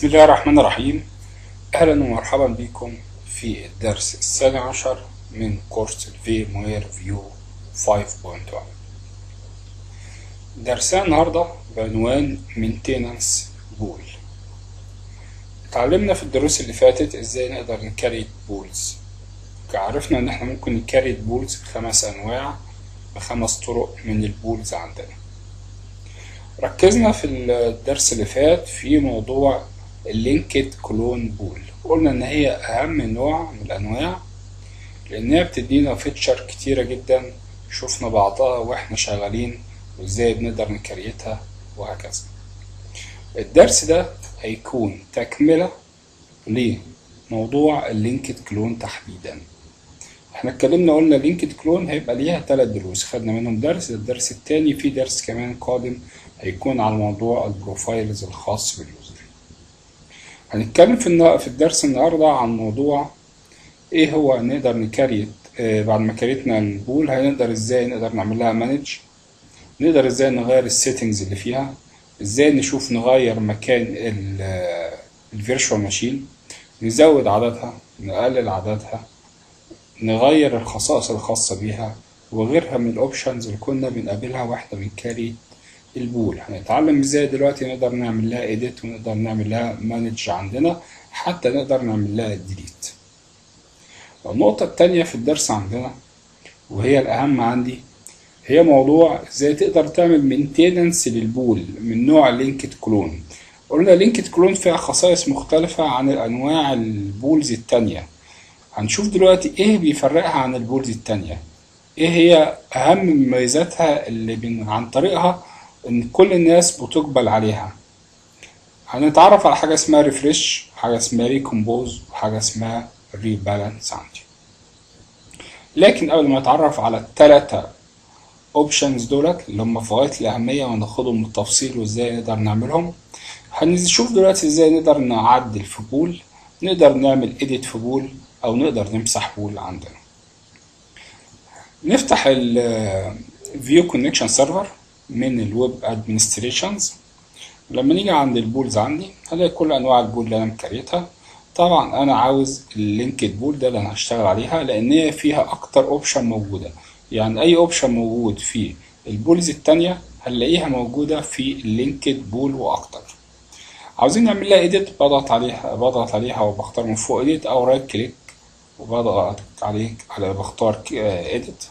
بسم الله الرحمن الرحيم أهلا ومرحبا بكم في الدرس الثاني عشر من كورس الفي موير فيو 5.1 درسنا النهاردة بعنوان maintenance بول اتعلمنا في الدروس اللي فاتت ازاي نقدر نكريت بولز عرفنا ان احنا ممكن نكريت بولز بخمس انواع بخمس طرق من البولز عندنا ركزنا في الدرس اللي فات في موضوع اللينكد كلون بول قلنا ان هي اهم نوع من الانواع لانها بتدينا فيتشر كتيرة جدا شفنا بعضها واحنا شغالين وازاي بنقدر نكريتها وهكذا الدرس ده هيكون تكملة لموضوع اللينكد كلون تحديدا احنا اتكلمنا قلنا لينكد كلون هيبقى ليها ثلاث دروس خدنا منهم درس الدرس التاني في درس كمان قادم هيكون على موضوع البروفايلز الخاص باليوزر هنتكلم في في الدرس النهارده عن موضوع ايه هو نقدر نكريت آه بعد ما كريتنا البول هنقدر ازاي نقدر نعمل لها مانج نقدر ازاي نغير السيتنجز اللي فيها ازاي نشوف نغير مكان الفيرشوال ماشين نزود عددها نقلل عددها نغير الخصائص الخاصة بيها وغيرها من الاوبشنز اللي كنا بنقابلها واحنا بنكريت البول هنتعلم ازاي دلوقتي نقدر نعمل لها ايديت ونقدر نعمل لها مانج عندنا حتى نقدر نعمل لها ديليت النقطة التانية في الدرس عندنا وهي الأهم عندي هي موضوع ازاي تقدر تعمل مينتيننس للبول من نوع لينكد كلون قلنا لينكد كلون فيها خصائص مختلفة عن الأنواع البولز التانية هنشوف دلوقتي ايه بيفرقها عن البولز التانية ايه هي أهم مميزاتها اللي بن عن طريقها ان كل الناس بتقبل عليها هنتعرف على حاجة اسمها ريفريش حاجة اسمها ريكومبوز وحاجة اسمها ريبالانس عندي لكن قبل ما نتعرف على التلاتة اوبشنز دولت اللي هم في غاية الأهمية وناخدهم بالتفصيل وازاي نقدر نعملهم هنشوف دلوقتي ازاي نقدر نعدل في بول نقدر نعمل edit في بول أو نقدر نمسح بول عندنا نفتح ال View Connection Server من الويب ادمنستريشنز لما نيجي عند البولز عندي هلاقي كل انواع البول اللي انا مكريتها طبعا انا عاوز اللينكد بول ده اللي انا هشتغل عليها لان هي فيها اكتر اوبشن موجوده يعني اي اوبشن موجود في البولز التانية هنلاقيها موجودة في اللينكد بول واكتر عاوزين نعمل لها ايديت بضغط عليها بضغط عليها وبختار من فوق ايديت او رايت كليك وبضغط عليه على بختار ايديت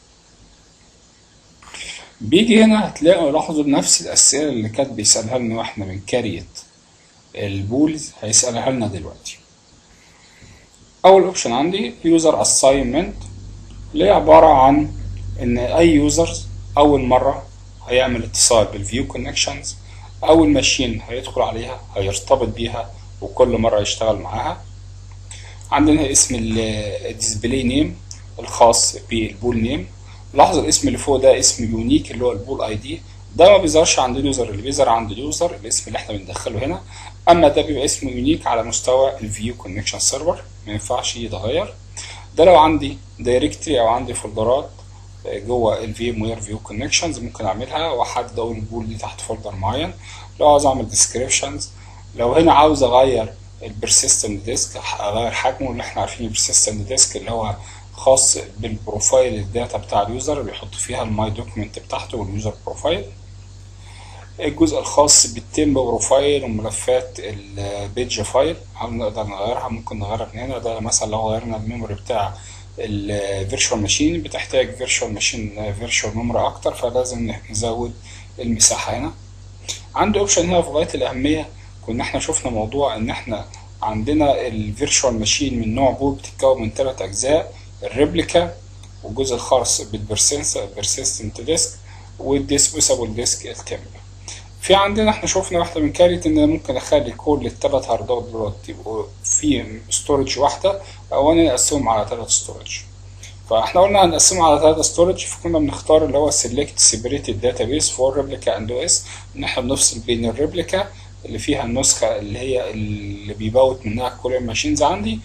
بيجي هنا هتلاقوا لاحظوا نفس الأسئلة اللي كانت بيسألها لنا واحنا بنكريت البولز هيسألها لنا دلوقتي أول أوبشن عندي يوزر أساينمنت اللي هي عبارة عن إن أي يوزر أول مرة هيعمل اتصال بالفيو كونكشنز أول ماشين هيدخل عليها هيرتبط بيها وكل مرة يشتغل معاها عندنا اسم الديسبلاي نيم الخاص بالبول نيم لاحظ الاسم اللي فوق ده اسم يونيك اللي هو البول اي دي ده ما بيظهرش عند اليوزر اللي بيظهر عند اليوزر الاسم اللي احنا بندخله هنا اما ده بيبقى اسمه يونيك على مستوى الفيو كونكشن سيرفر ما ينفعش يتغير ده لو عندي دايركتري او عندي فولدرات جوه الفي وير فيو كونكشنز ممكن اعملها واحدد اقول البول دي تحت فولدر معين لو عاوز اعمل ديسكريبشنز لو هنا عاوز اغير البرسيستنت ديسك اغير حجمه اللي احنا عارفين البرسيستنت ديسك اللي هو خاص بالبروفايل الداتا بتاع اليوزر بيحط فيها الماي دوكيمنت بتاعته واليوزر بروفايل الجزء الخاص بالتيم بروفايل وملفات البيج فايل هل نقدر نغيرها ممكن نغيرها من هنا ده مثلا لو غيرنا الميموري بتاع الفيرشوال ماشين بتحتاج فيرشوال ماشين فيرشوال ميموري اكتر فلازم نزود المساحه هنا عندي اوبشن هنا في غايه الاهميه كنا احنا شفنا موضوع ان احنا عندنا الفيرشوال ماشين من نوع بول بتتكون من ثلاث اجزاء الريبليكا والجزء الخاص بالبرسيستنت ديسك والديسبوسابل ديسك التمب في عندنا احنا شفنا واحدة من كاريت ان انا ممكن اخلي كل الثلاث هاردات دول يبقوا في ستورج واحدة او انا اقسمهم على ثلاث ستورج فاحنا قلنا هنقسمهم على ثلاثة ستورج فكنا بنختار اللي هو سيلكت سيبريتد داتابيس فور ريبليكا اند او اس ان احنا بنفصل بين الريبليكا اللي فيها النسخة اللي هي اللي بيبوت منها كل الماشينز عندي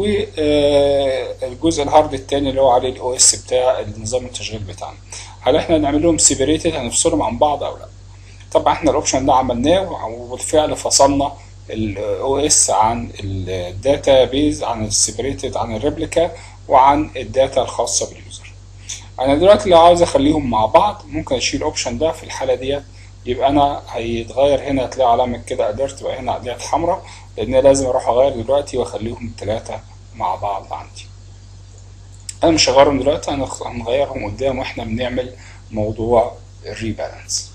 والجزء الهارد التاني اللي هو عليه الاو اس بتاع النظام التشغيل بتاعنا هل احنا نعمل لهم سيبريتد هنفصلهم عن بعض او لا طبعا احنا الاوبشن ده عملناه وبالفعل فصلنا الاو اس عن الداتا بيز عن السيبريتد عن الريبليكا وعن الداتا الخاصه باليوزر انا دلوقتي لو عاوز اخليهم مع بعض ممكن اشيل الاوبشن ده في الحاله ديت يبقى انا هيتغير هنا هتلاقي علامه كده قدرت تبقى هنا ديت حمراء لان أنا لازم اروح اغير دلوقتي واخليهم الثلاثه مع بعض عندي انا مش هغيرهم دلوقتي انا هنغيرهم قدام واحنا بنعمل موضوع الريبالانس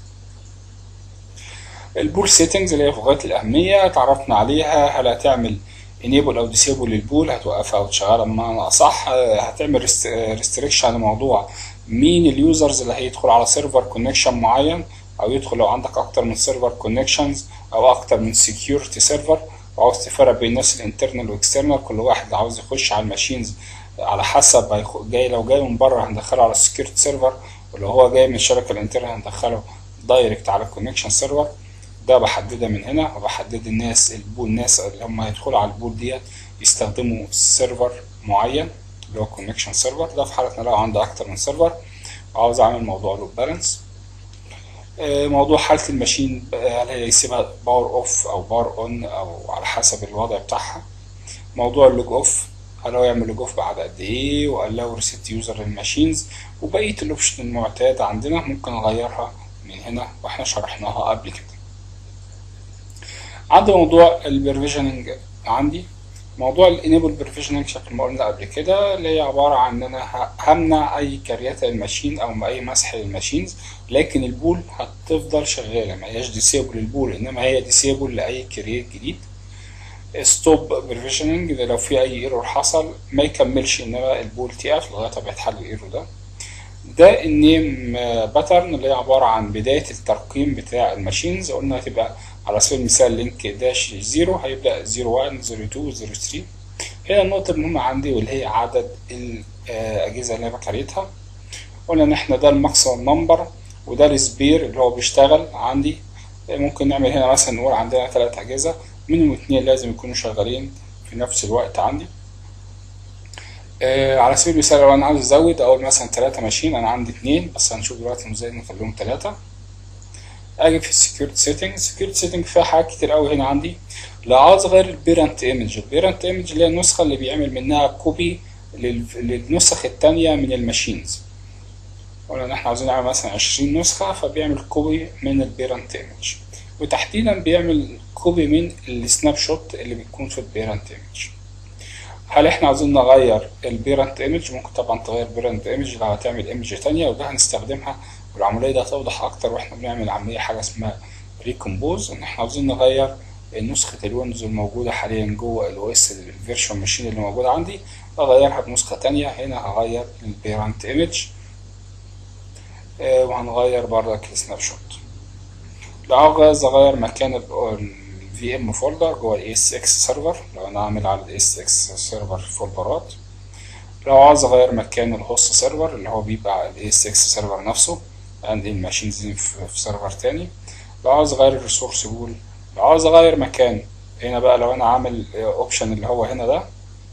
البول سيتنجز اللي هي في غايه الاهميه اتعرفنا عليها هل هتعمل انيبل او ديسيبل للبول هتوقفها او تشغلها بمعنى اصح هتعمل ريستريكشن لموضوع مين اليوزرز اللي هيدخل على سيرفر كونكشن معين او يدخل لو عندك اكتر من سيرفر كونكشنز او اكتر من سكيورتي سيرفر وعاوز تفرق بين الناس الانترنال واكسترنال كل واحد عاوز يخش على الماشينز على حسب جاي لو جاي من بره هندخله على السكيورتي سيرفر ولو هو جاي من الشبكه الانترنال هندخله دايركت على الكونكشن سيرفر ده بحددها من هنا وبحدد الناس البول الناس اللي هم هيدخلوا على البول ديت يستخدموا سيرفر معين اللي هو كونكشن سيرفر ده في حالة لو عندي اكتر من سيرفر عاوز اعمل موضوع لود بالانس موضوع حالة الماشين هل هي يسيبها باور اوف او باور اون او على حسب الوضع بتاعها موضوع اللوج اوف هل هو يعمل لوج اوف بعد قد ايه وقال له ريسيت يوزر للماشينز وبقية الاوبشن المعتاد عندنا ممكن نغيرها من هنا واحنا شرحناها قبل كده عندي موضوع البرفيجننج عندي موضوع الانيبل برفيجننج شكل ما قلنا قبل كده اللي هي عباره عن ان انا همنع اي كريات للماشين او اي مسح للماشينز لكن البول هتفضل شغاله ما هياش ديسيبل البول انما هي ديسيبل لاي كريات جديد ستوب برفيجننج ده لو في اي ايرور حصل ما يكملش انما البول تقف لغايه ما يتحل الايرور ده ده النيم باترن اللي هي عباره عن بدايه الترقيم بتاع الماشينز قلنا هتبقى على سبيل المثال لينك داش زيرو هيبدأ زيرو وان زيرو تو زيرو ثري هنا النقطة المهمة عندي واللي هي عدد الأجهزة اللي أنا بكريتها قلنا إن إحنا ده الماكسيمم نمبر وده السبير اللي هو بيشتغل عندي ممكن نعمل هنا مثلا نقول عندنا تلات أجهزة منهم اتنين لازم يكونوا شغالين في نفس الوقت عندي آه على سبيل المثال لو أنا عاوز أزود أقول مثلا تلاتة ماشيين أنا عندي اتنين بس هنشوف دلوقتي إزاي نخليهم تلاتة اجي في السكيورتي سيتنج السكيورتي سيتنج فيها حاجات كتير قوي هنا عندي لو عاوز اغير البيرنت ايمج البيرنت ايمج اللي هي النسخه اللي بيعمل منها كوبي للنسخ التانية من الماشينز قلنا ان احنا عاوزين نعمل مثلا 20 نسخه فبيعمل كوبي من البيرنت ايمج وتحديدا بيعمل كوبي من السناب شوت اللي بيكون في البيرنت ايمج هل احنا عاوزين نغير البيرنت ايمج ممكن طبعا تغير بيرنت ايمج لو هتعمل ايمج تانية وده هنستخدمها والعملية دي هتوضح أكتر وإحنا بنعمل عملية حاجة اسمها ريكومبوز إن إحنا عاوزين نغير نسخة الويندوز الموجودة حاليا جوه الأو إس الفيرشن ماشين اللي موجودة عندي أغيرها بنسخة تانية هنا هغير البيرنت إيمج وهنغير بردك السناب شوت لو عاوز أغير مكان الفي ام فولدر جوه الاي اس اكس سيرفر لو أنا عامل على الاي اس اكس سيرفر فولدرات لو عاوز أغير مكان الهوست سيرفر اللي هو بيبقى على الاي اس اكس سيرفر نفسه عندي الماشينز دي في سيرفر تاني لو عاوز اغير الريسورس بول لو عاوز اغير مكان هنا بقى لو انا عامل اوبشن اللي هو هنا ده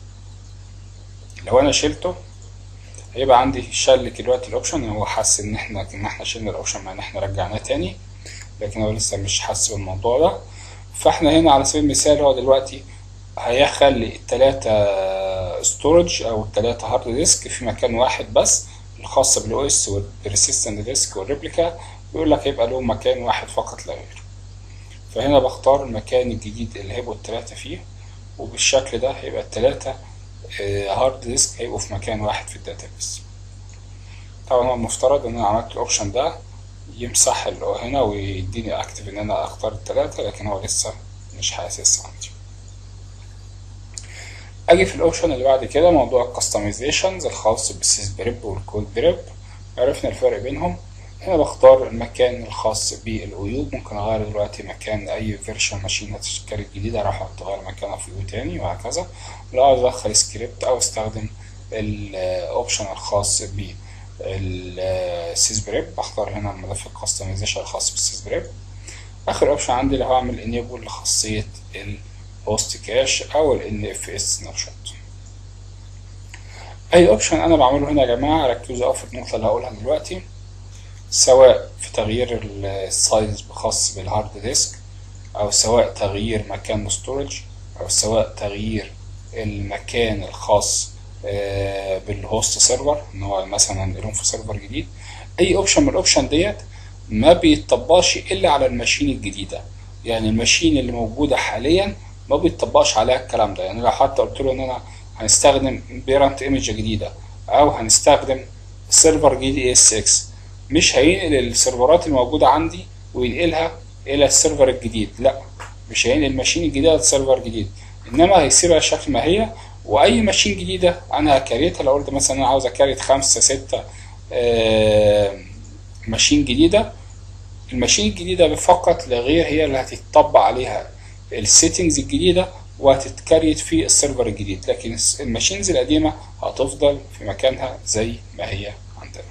لو انا شلته هيبقى عندي شل دلوقتي الاوبشن هو حس ان احنا ان احنا شلنا الاوبشن مع ان احنا رجعناه تاني لكن هو لسه مش حاسس بالموضوع ده فاحنا هنا على سبيل المثال هو دلوقتي هيخلي التلاتة ستورج او التلاتة هارد ديسك في مكان واحد بس الخاص بالاو اس والريسيستنت ديسك والريبليكا بيقول لك هيبقى له مكان واحد فقط لا غير فهنا بختار المكان الجديد اللي هيبقوا التلاتة فيه وبالشكل ده هيبقى التلاتة هارد ديسك هيبقوا في مكان واحد في الداتابيس طبعا هو المفترض ان انا عملت الاوبشن ده يمسح اللي هو هنا ويديني اكتف ان انا اختار التلاتة لكن هو لسه مش حاسس عندي اجي في الاوبشن اللي بعد كده موضوع الكستمايزيشنز الخاص بالسيس بريب والكود بريب عرفنا الفرق بينهم هنا بختار المكان الخاص بالعيوب ممكن اغير دلوقتي مكان اي فيرشن ماشين هتشتري جديدة اروح اغير مكانها في يو تاني وهكذا لو عاوز ادخل سكريبت او استخدم الاوبشن الخاص بالسيس بريب بختار هنا ملف الكستمايزيشن الخاص بالسيس بريب اخر اوبشن عندي اللي هعمل انيبل لخاصية البوست كاش او ال اف اس سناب شوت اي اوبشن انا بعمله هنا يا جماعه ركزوا قوي في النقطه اللي هقولها دلوقتي سواء في تغيير السايز خاص بالهارد ديسك او سواء تغيير مكان ستورج او سواء تغيير المكان الخاص آه، بالهوست سيرفر ان هو مثلا هنقلهم في سيرفر جديد اي اوبشن من الاوبشن ديت ما بيتطبقش الا على الماشين الجديده يعني الماشين اللي موجوده حاليا ما بيتطبقش عليها الكلام ده يعني لو حتى قلت له ان انا هنستخدم بيرنت ايمج جديده او هنستخدم سيرفر جديد اي اس اكس مش هينقل السيرفرات الموجوده عندي وينقلها الى السيرفر الجديد لا مش هينقل الماشين الجديده لسيرفر جديد انما هيسيبها شكل ما هي واي ماشين جديده انا هكريتها لو قلت مثلا انا عاوز اكريت خمسة ستة آه، ماشين جديده الماشين الجديده فقط لا غير هي اللي هتطبق عليها السيتنجز الجديده وهتتكريت في السيرفر الجديد لكن الماشينز القديمه هتفضل في مكانها زي ما هي عندنا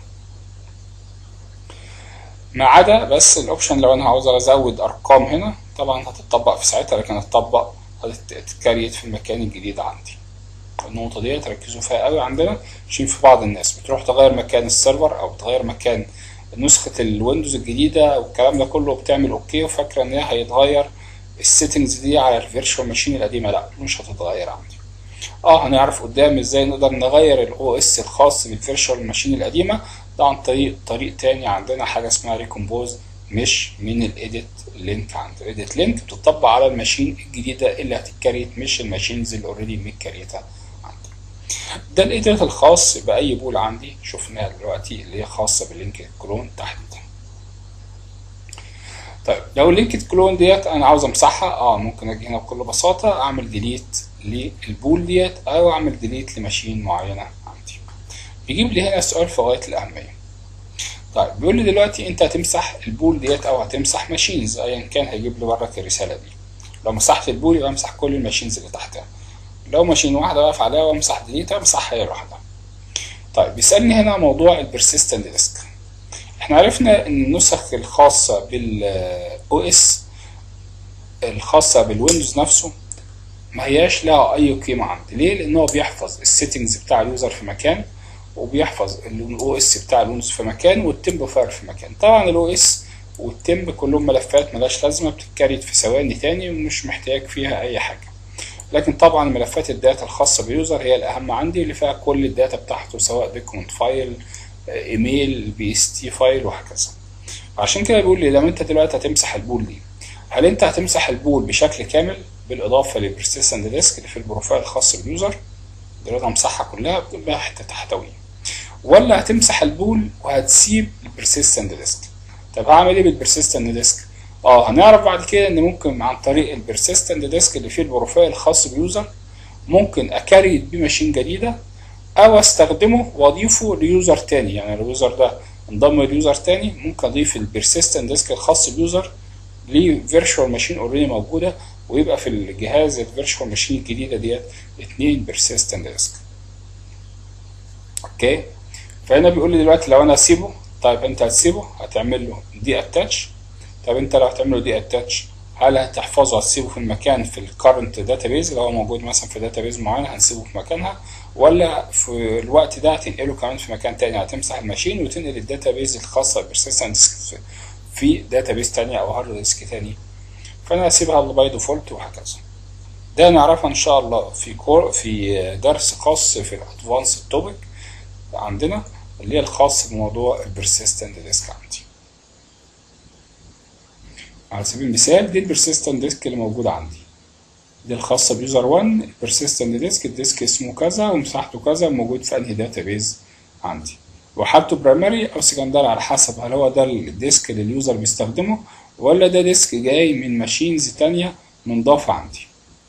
ما عدا بس الاوبشن لو انا عاوز ازود ارقام هنا طبعا هتطبق في ساعتها لكن هتطبق هتتكريت في المكان الجديد عندي النقطة دي تركزوا فيها قوي عندنا عشان في بعض الناس بتروح تغير مكان السيرفر او تغير مكان نسخة الويندوز الجديدة والكلام ده كله بتعمل اوكي وفاكرة ان هي هيتغير السيتنجز دي على الفيرشوال ماشين القديمة لا مش هتتغير عندي اه هنعرف قدام ازاي نقدر نغير الاو اس الخاص بالفيرشوال ماشين القديمة ده عن طريق طريق تاني عندنا حاجة اسمها ريكومبوز مش من الايديت لينك عند الايديت لينك بتطبق على الماشين الجديدة اللي هتتكريت مش الماشينز اللي اوريدي متكريتة عندي ده الايديت الخاص باي بول عندي شفناها دلوقتي اللي هي خاصة باللينك كلون تحديدا طيب لو اللينكد كلون ديت انا عاوز امسحها اه ممكن اجي هنا بكل بساطه اعمل ديليت للبول ديت او اعمل ديليت لماشين معينه عندي بيجيب لي هنا سؤال في غايه الاهميه طيب بيقول لي دلوقتي انت هتمسح البول ديت او هتمسح ماشينز ايا كان هيجيب لي برك الرساله دي لو مسحت البول يبقى امسح كل الماشينز اللي تحتها لو ماشين واحده واقف عليها وامسح ديليت امسحها هي لوحدها طيب بيسالني هنا موضوع البرسيستنت ديسك احنا عرفنا ان النسخ الخاصة بالاو اس الخاصة بالويندوز نفسه ما هياش لها اي قيمة عندي ليه لان هو بيحفظ السيتنجز بتاع اليوزر في مكان وبيحفظ الاو اس بتاع الويندوز في مكان والتمب فايل في مكان طبعا الاو اس والتمب كلهم ملفات ملهاش لازمة بتتكريت في ثواني تاني ومش محتاج فيها اي حاجة لكن طبعا ملفات الداتا الخاصة باليوزر هي الأهم عندي اللي فيها كل الداتا بتاعته سواء دوكيمنت فايل ايميل بي اس تي فايل وهكذا عشان كده بيقول لي لما انت دلوقتي هتمسح البول دي هل انت هتمسح البول بشكل كامل بالاضافه للبرسيستنت ديسك اللي في البروفايل الخاص باليوزر دلوقتي همسحها كلها بتبقى حته تحتويه ولا هتمسح البول وهتسيب البرسيستنت ديسك طب هعمل ايه بالبرسيستنت ديسك اه هنعرف بعد كده ان ممكن عن طريق البرسيستنت ديسك اللي فيه البروفايل الخاص باليوزر ممكن اكريت بيه ماشين جديده او استخدمه واضيفه ليوزر تاني يعني اليوزر ده انضم ليوزر تاني ممكن اضيف البرسيستنت ديسك الخاص باليوزر لفيرتشوال ماشين اوريدي موجوده ويبقى في الجهاز الفيرتشوال ماشين الجديده ديت اتنين بيرسيستنت ديسك اوكي فهنا بيقول لي دلوقتي لو انا اسيبه طيب انت هتسيبه هتعمل له دي اتاتش طب انت لو هتعمل له دي اتاتش هل هتحفظه هتسيبه في المكان في الكارنت داتابيز اللي هو موجود مثلا في داتابيز معينه هنسيبه في مكانها ولا في الوقت ده هتنقله كمان في مكان تاني هتمسح الماشين وتنقل الداتابيز الخاصه بالبرسيستنت ديسك في داتابيز تانية او هارد ديسك تاني فانا هسيبها باي ديفولت وهكذا ده نعرفها ان شاء الله في كور في درس خاص في الادفانس توبيك عندنا اللي هي الخاص بموضوع البرسيستنت ديسك عندي على سبيل المثال دي البرسيستنت ديسك اللي موجودة عندي دي الخاصة بيوزر 1 البرسيستنت ديسك الديسك اسمه كذا ومساحته كذا وموجود في انهي داتابيز عندي وحالته برايمري او سكندري على حسب هل هو ده الديسك اللي اليوزر بيستخدمه ولا ده ديسك جاي من ماشينز تانية منضافة عندي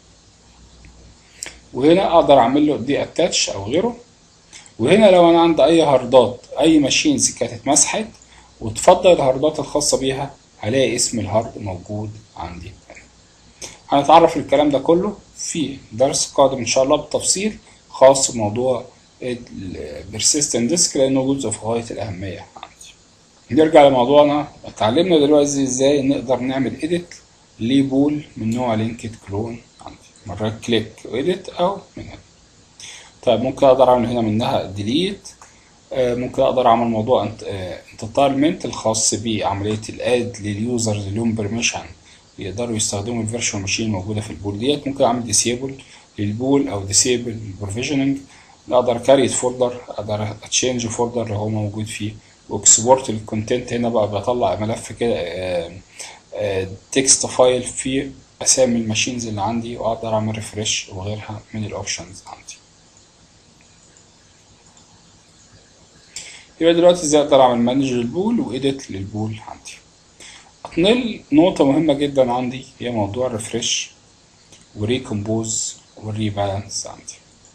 وهنا اقدر اعمل له دي اتاتش او غيره وهنا لو انا عندي اي هاردات اي ماشينز كانت اتمسحت وتفضل الهاردات الخاصة بيها هلاقي اسم الهارد موجود عندي هنتعرف الكلام ده كله في درس قادم ان شاء الله بالتفصيل خاص بموضوع البرسيستنت ديسك لانه جزء في غايه الاهميه عندي نرجع لموضوعنا اتعلمنا دلوقتي ازاي نقدر نعمل اديت لبول من نوع لينكد كلون عندي مرة كليك اديت او من هنا طيب ممكن اقدر اعمل هنا منها ديليت ممكن اقدر اعمل موضوع انتطالمنت الخاص بعمليه الاد لليوزرز اللي لهم بيرميشن يقدروا يستخدموا الفيرشوال ماشين الموجودة في البول ديت ممكن اعمل ديسيبل للبول او ديسيبل للبروفيجننج اقدر كاريت فولدر اقدر اتشينج فولدر اللي هو موجود فيه واكسبورت الكونتنت هنا بقى بطلع ملف كده تكست فايل فيه اسامي الماشينز اللي عندي واقدر اعمل ريفرش وغيرها من الاوبشنز عندي يبقى دلوقتي ازاي اقدر اعمل مانج للبول وايديت للبول عندي اتنقل نقطة مهمة جدا عندي هي موضوع الريفرش وريكمبوز والريبالانس عندي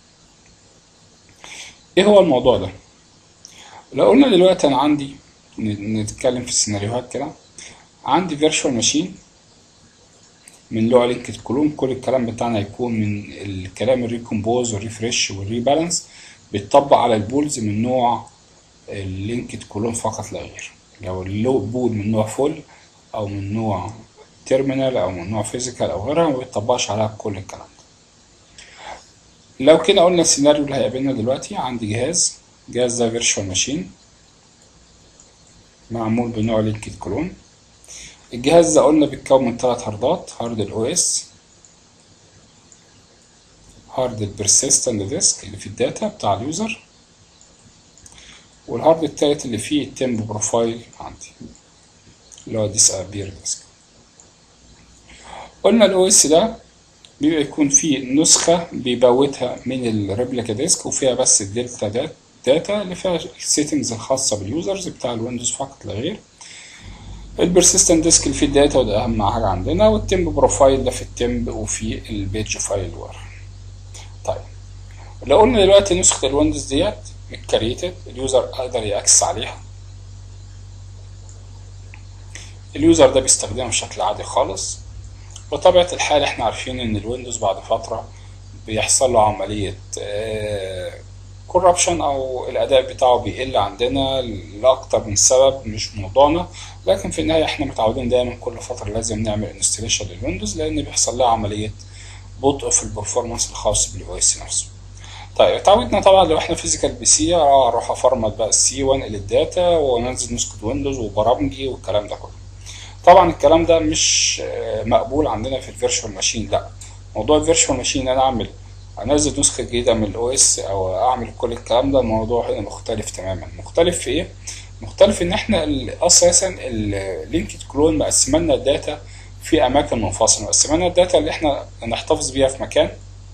ايه هو الموضوع ده لو قلنا دلوقتي انا عندي نتكلم في السيناريوهات كده عندي فيرتشوال ماشين من نوع لينكد كولوم كل الكلام بتاعنا هيكون من الكلام الريكومبوز والريفرش والريبالانس بيتطبق على البولز من نوع اللينكد كولوم فقط لا غير لو اللو بول من نوع فول او من نوع تيرمينال او من نوع فيزيكال او غيرها ما بيتطبقش عليها كل الكلام ده لو كده قلنا السيناريو اللي هيقابلنا دلوقتي عندي جهاز جهاز ده فيرتشوال ماشين معمول بنوع لينكد كلون الجهاز ده قلنا بيتكون من ثلاث هاردات هارد الاو اس هارد البرسيستنت ديسك اللي في الداتا بتاع اليوزر والهارد التالت اللي فيه التمب بروفايل عندي اللي هو ديس ابير ديسك قلنا الاو اس ده بيبقى يكون فيه نسخة بيبوتها من الريبليكا ديسك وفيها بس الدلتا دات داتا اللي فيها السيتنجز الخاصة باليوزرز بتاع الويندوز فقط لا غير البرسيستنت ديسك اللي فيه الداتا وده أهم حاجة عندنا والتمب بروفايل ده في التمب وفي البيج فايل ور طيب لو قلنا دلوقتي نسخة الويندوز ديت اتكريتد اليوزر قدر يأكسس عليها اليوزر ده بيستخدمها بشكل عادي خالص بطبيعة الحال احنا عارفين ان الويندوز بعد فترة بيحصل له عملية كوربشن او الاداء بتاعه بيقل عندنا لاكتر من سبب مش موضوعنا لكن في النهاية احنا متعودين دايما كل فترة لازم نعمل انستليشن للويندوز لان بيحصل لها عملية بطء في البرفورمانس الخاص بالاو اس نفسه طيب اتعودنا طبعا لو احنا فيزيكال بي سي اروح افرمت بقى السي وانقل الداتا وانزل نسخة ويندوز وبرامجي والكلام ده كله طبعا الكلام ده مش مقبول عندنا في الفيرتشوال ماشين لا موضوع الفيرتشوال ماشين انا اعمل انزل نسخه جديده من الاو اس او اعمل كل الكلام ده الموضوع هنا مختلف تماما مختلف في ايه مختلف ان احنا اساسا اللينكد كلون مقسم لنا الداتا في اماكن منفصله مقسم لنا الداتا اللي احنا نحتفظ بيها في مكان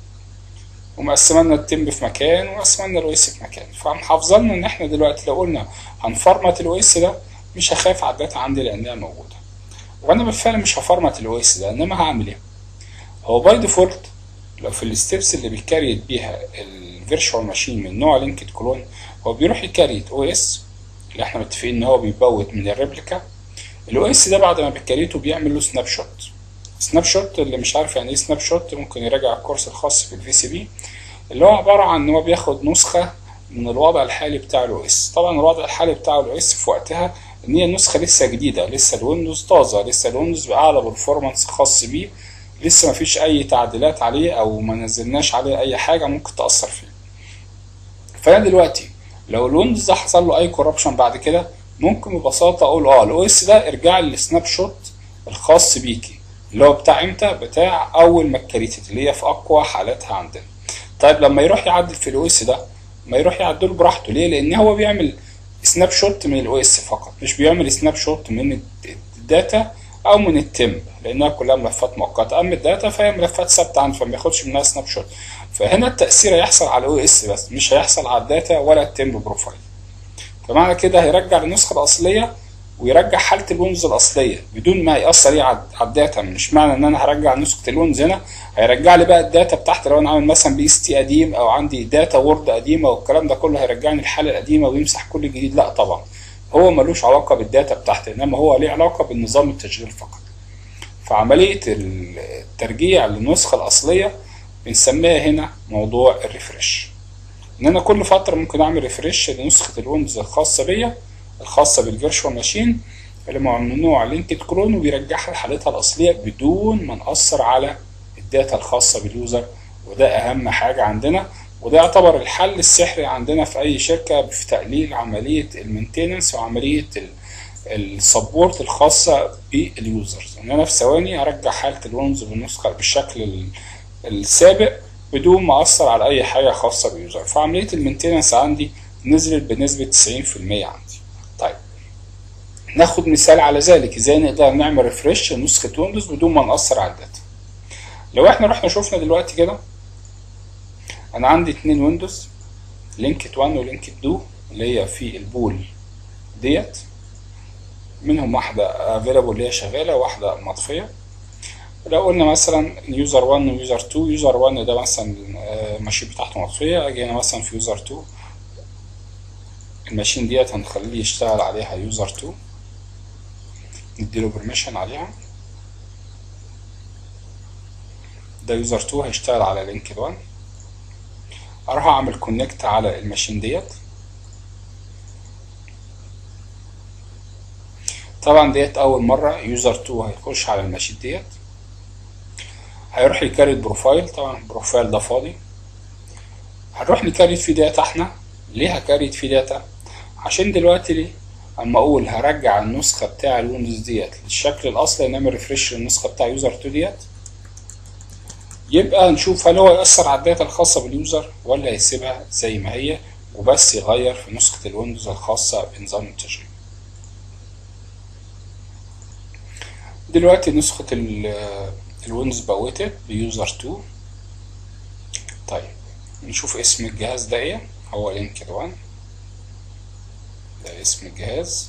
ومقسم لنا التمب في مكان ومقسم لنا الاو اس في مكان فمحافظه لنا ان احنا دلوقتي لو قلنا هنفرمت الاو اس ده مش هخاف على الداتا عندي لانها موجوده وانا بالفعل مش هفرمت الاو اس ده انما هعمل ايه هو باي ديفولت لو في الستبس اللي بيكريت بيها الفيرتشوال ماشين من نوع لينكد كلون هو بيروح يكريت او اس اللي احنا متفقين ان هو بيبوت من الريبليكا الاو اس ده بعد ما بيكريته بيعمل له سناب شوت سناب شوت اللي مش عارف يعني ايه سناب شوت ممكن يراجع الكورس الخاص في الفي سي بي اللي هو عباره عن ان هو بياخد نسخه من الوضع الحالي بتاع الاو اس طبعا الوضع الحالي بتاع الاو اس في وقتها ان هي النسخه لسه جديده لسه الويندوز طازه لسه الويندوز باعلى برفورمانس خاص بيه لسه ما فيش اي تعديلات عليه او ما نزلناش عليه اي حاجه ممكن تاثر فيه فانا دلوقتي لو الويندوز ده حصل له اي كوربشن بعد كده ممكن ببساطه اقول اه الاو اس ده ارجع لي السناب شوت الخاص بيكي اللي هو بتاع امتى بتاع اول ما اتكريتت اللي هي في اقوى حالاتها عندنا طيب لما يروح يعدل في الاو اس ده ما يروح يعدله براحته ليه لان هو بيعمل سناب شوت من الاو اس فقط مش بيعمل سناب شوت من الداتا او من التمب لانها كلها ملفات مؤقته اما الداتا فهي ملفات ثابته عنده فما بياخدش منها سناب شوت فهنا التاثير هيحصل على الاو اس بس مش هيحصل على الداتا ولا التمب بروفايل فمعنى كده هيرجع النسخه الاصليه ويرجع حاله الويندوز الاصليه بدون ما ياثر ايه على الداتا مش معنى ان انا هرجع نسخه الويندوز هنا هيرجع لي بقى الداتا بتاعتي لو انا عامل مثلا بي اس تي قديم او عندي داتا وورد قديمه والكلام ده كله هيرجعني الحاله القديمه ويمسح كل جديد لا طبعا هو ملوش علاقه بالداتا بتاعتي انما هو ليه علاقه بالنظام التشغيل فقط فعمليه الترجيع للنسخه الاصليه بنسميها هنا موضوع الريفرش ان انا كل فتره ممكن اعمل ريفرش لنسخه الويندوز الخاصه بيا الخاصه بالفيرشوال ماشين اللي ممنوع لينكد كلون وبيرجعها لحالتها الاصليه بدون ما ناثر على الداتا الخاصه باليوزر وده اهم حاجه عندنا وده يعتبر الحل السحري عندنا في اي شركه في تقليل عمليه المينتيننس وعمليه السبورت الخاصه باليوزرز ان انا في ثواني ارجع حاله الويندوز بالنسخه بالشكل ال- السابق بدون ما اثر على اي حاجه خاصه باليوزر فعمليه المينتيننس عندي نزلت بنسبه 90% عندي طيب ناخد مثال على ذلك ازاي نقدر نعمل ريفرش لنسخه ويندوز بدون ما ناثر على الداتا لو احنا رحنا شفنا دلوقتي كده انا عندي اتنين ويندوز لينكد 1 ولينكد 2 اللي هي في البول ديت منهم واحدة افيلابل اللي هي شغالة وواحدة مطفية لو قلنا مثلا يوزر 1 ويوزر 2 يوزر 1 ده مثلا آه، الماشين بتاعته مطفية اجي هنا مثلا في يوزر 2 الماشين ديت هنخليه يشتغل عليها يوزر 2 نديله برميشن عليها ده يوزر 2 هيشتغل على لينكد 1 اروح اعمل كونكت على الماشين ديت طبعا ديت اول مره يوزر 2 هيخش على الماشين ديت هيروح يكريت بروفايل طبعا البروفايل ده فاضي هنروح نكريت فيه داتا احنا ليه هكريت فيه داتا عشان دلوقتي ليه اما اقول هرجع النسخه بتاع الويندوز ديت للشكل الاصلي نعمل ريفرش للنسخه بتاع يوزر 2 ديت يبقى نشوف هل هو يأثر على الداتا الخاصة باليوزر ولا يسيبها زي ما هي وبس يغير في نسخة الويندوز الخاصة بنظام التشغيل دلوقتي نسخة ال- الويندوز بوتت بيوزر 2 طيب نشوف اسم الجهاز ده ايه هو لينكد 1 ده اسم الجهاز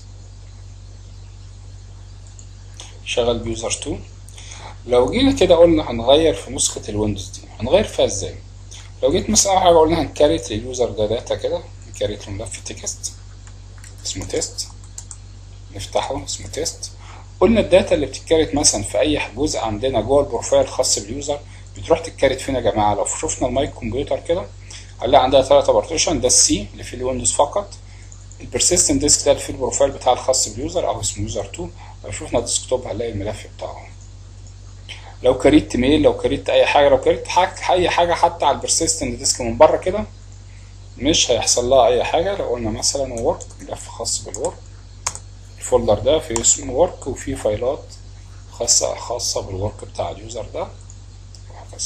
شغال بيوزر 2 لو جينا كده قلنا هنغير في نسخة الويندوز دي هنغير فيها ازاي لو جيت مثلا حاجة قلنا هنكريت لليوزر ده داتا كده نكريت له ملف تكست اسمه تيست نفتحه اسمه تيست قلنا الداتا اللي بتتكريت مثلا في اي جزء عندنا جوه البروفايل الخاص باليوزر بتروح تتكريت فين يا جماعه لو شفنا المايك كمبيوتر كده هنلاقي عندها ثلاثة بارتيشن ده السي اللي فيه الويندوز فقط البرسيستنت ديسك ده اللي فيه البروفايل بتاع الخاص باليوزر او اسمه يوزر 2 لو شفنا الديسكتوب هنلاقي الملف بتاعه لو كريت ميل لو كريت اي حاجه لو كريت حاجة اي حاجه حتى على البرسيستنت ديسك من بره كده مش هيحصل لها اي حاجه لو قلنا مثلا ورك ملف خاص بالورك الفولدر ده فيه اسمه ورك وفيه فايلات خاصه خاصه بالورك بتاع اليوزر ده وهكذا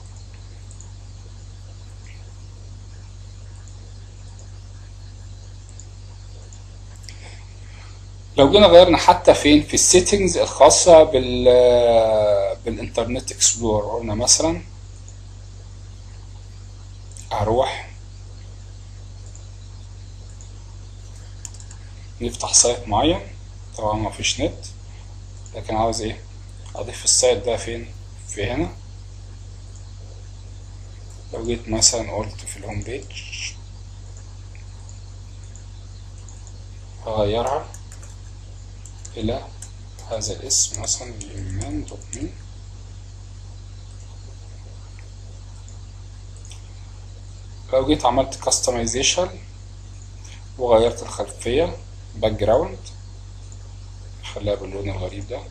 لو جينا غيرنا حتى فين في السيتنجز الخاصة بال بالانترنت اكسبلور قلنا مثلا اروح نفتح سايت معين طبعا ما فيش نت لكن عاوز ايه اضيف السايت ده فين في هنا لو جيت مثلا قلت في الهوم بيج هغيرها إلى هذا الاسم مثلا اليومان دوت مي لو جيت عملت كاستمايزيشن وغيرت الخلفية باك جراوند خليها باللون الغريب ده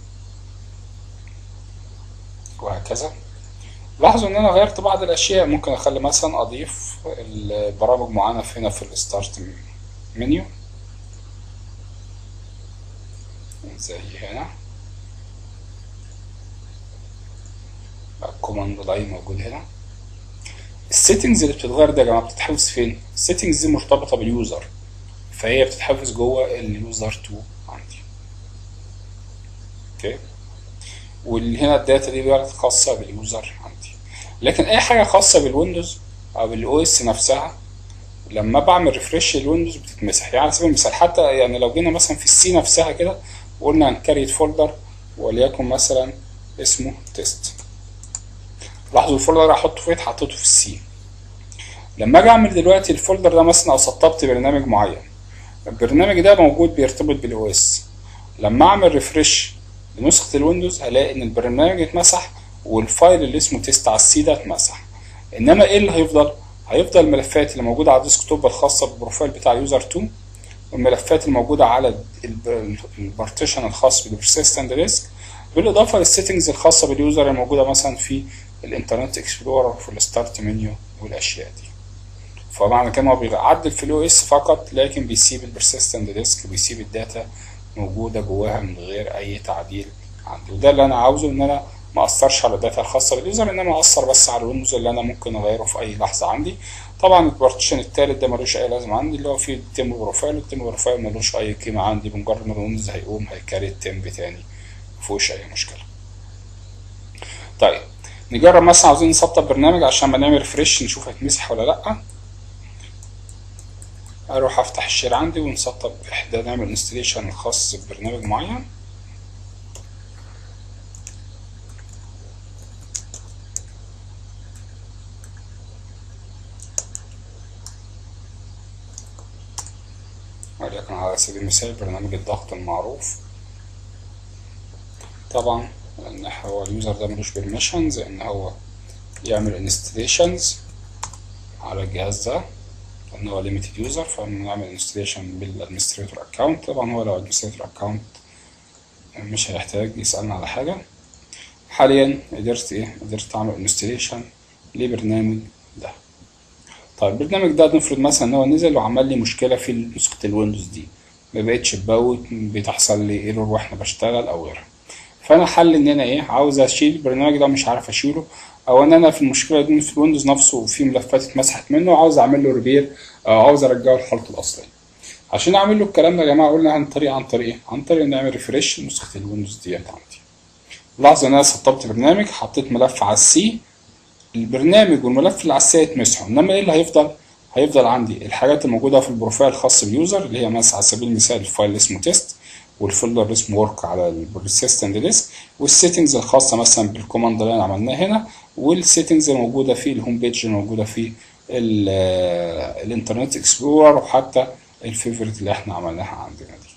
وهكذا لاحظوا ان انا غيرت بعض الاشياء ممكن اخلي مثلا اضيف البرامج معينة في هنا في الستارت منيو زي هنا الكوماند لاين موجود هنا السيتنجز اللي بتتغير ده يا جماعه بتتحفظ فين السيتنجز دي مرتبطه باليوزر فهي بتتحفظ جوه اليوزر 2 عندي اوكي وهنا الداتا دي بقى خاصه باليوزر عندي لكن اي حاجه خاصه بالويندوز او بالاو اس نفسها لما بعمل ريفرش للويندوز بتتمسح يعني على سبيل المثال حتى يعني لو جينا مثلا في السي نفسها كده وقلنا هنكريت فولدر وليكن مثلا اسمه تيست لاحظوا الفولدر هحطه فين حطيته في السي لما اجي اعمل دلوقتي الفولدر ده مثلا او سطبت برنامج معين البرنامج ده موجود بيرتبط بالاو اس لما اعمل ريفرش لنسخة الويندوز هلاقي ان البرنامج اتمسح والفايل اللي اسمه تيست على السي ده اتمسح انما ايه اللي هيفضل هيفضل الملفات اللي موجودة على الديسكتوب الخاصة بالبروفايل بتاع اليوزر 2 والملفات الموجودة على البارتيشن الخاص بالبرسيستنت ديسك بالإضافة للسيتنجز الخاصة باليوزر الموجودة مثلا في الانترنت اكسبلورر وفي الستارت منيو والأشياء دي فمعنى كده هو بيعدل في الاو اس فقط لكن بيسيب البرسيستنت ديسك بيسيب الداتا موجودة جواها من غير أي تعديل عندي وده اللي أنا عاوزه إن أنا ما أثرش على الداتا الخاصة باليوزر إنما أثر بس على الويندوز اللي أنا ممكن أغيره في أي لحظة عندي طبعا البارتيشن التالت ده ملوش أي لازمة عندي اللي هو فيه التيم بروفايل التيم بروفايل ملوش أي قيمة عندي بمجرد ما الويندوز هيقوم هيكاري التيم تاني مفيهوش أي مشكلة طيب نجرب مثلا عاوزين نسطب برنامج عشان ما نعمل ريفريش نشوف هيتمسح ولا لأ اروح افتح الشير عندي ونسطب احدى نعمل انستليشن الخاص ببرنامج معين وليكن على سبيل المثال برنامج الضغط المعروف طبعا لان هو اليوزر ده ملوش بيرميشنز ان هو يعمل انستليشنز على الجهاز ده لان هو ليميتد يوزر فبنعمل انستليشن بالادمنستريتور اكونت طبعا هو لو ادمنستريتور اكونت مش هيحتاج يسالنا على حاجه حاليا قدرت ايه قدرت اعمل انستليشن لبرنامج ده طيب البرنامج ده نفرض مثلا ان هو نزل وعمل لي مشكله في نسخه الويندوز دي ما بقتش تبوت بتحصل لي ايرور واحنا بشتغل او غيرها فانا حل ان انا ايه عاوز اشيل البرنامج ده مش عارف اشيله او ان انا في المشكله دي في الويندوز نفسه في ملفات اتمسحت منه وعاوز اعمل له ريبير او عاوز ارجعه لحالته الاصليه عشان اعمل له الكلام ده يا جماعه قلنا عن طريق عن طريق ايه عن طريق نعمل ريفريش لنسخه الويندوز ديت عندي لاحظوا ان انا سطبت برنامج حطيت ملف على السي البرنامج والملف اللي على السي يتمسحوا انما ايه اللي هيفضل هيفضل عندي الحاجات الموجوده في البروفايل الخاص باليوزر اللي هي مثلا على سبيل المثال الفايل اللي اسمه تيست والفولدر اللي اسمه ورك على البرسيستنت ديسك والسيتنجز الخاصه مثلا بالكوماند اللي انا عملناه هنا والسيتنجز الموجوده في الهوم بيج الموجوده في الانترنت اكسبلورر وحتى الفيفورت اللي احنا عملناها عندنا دي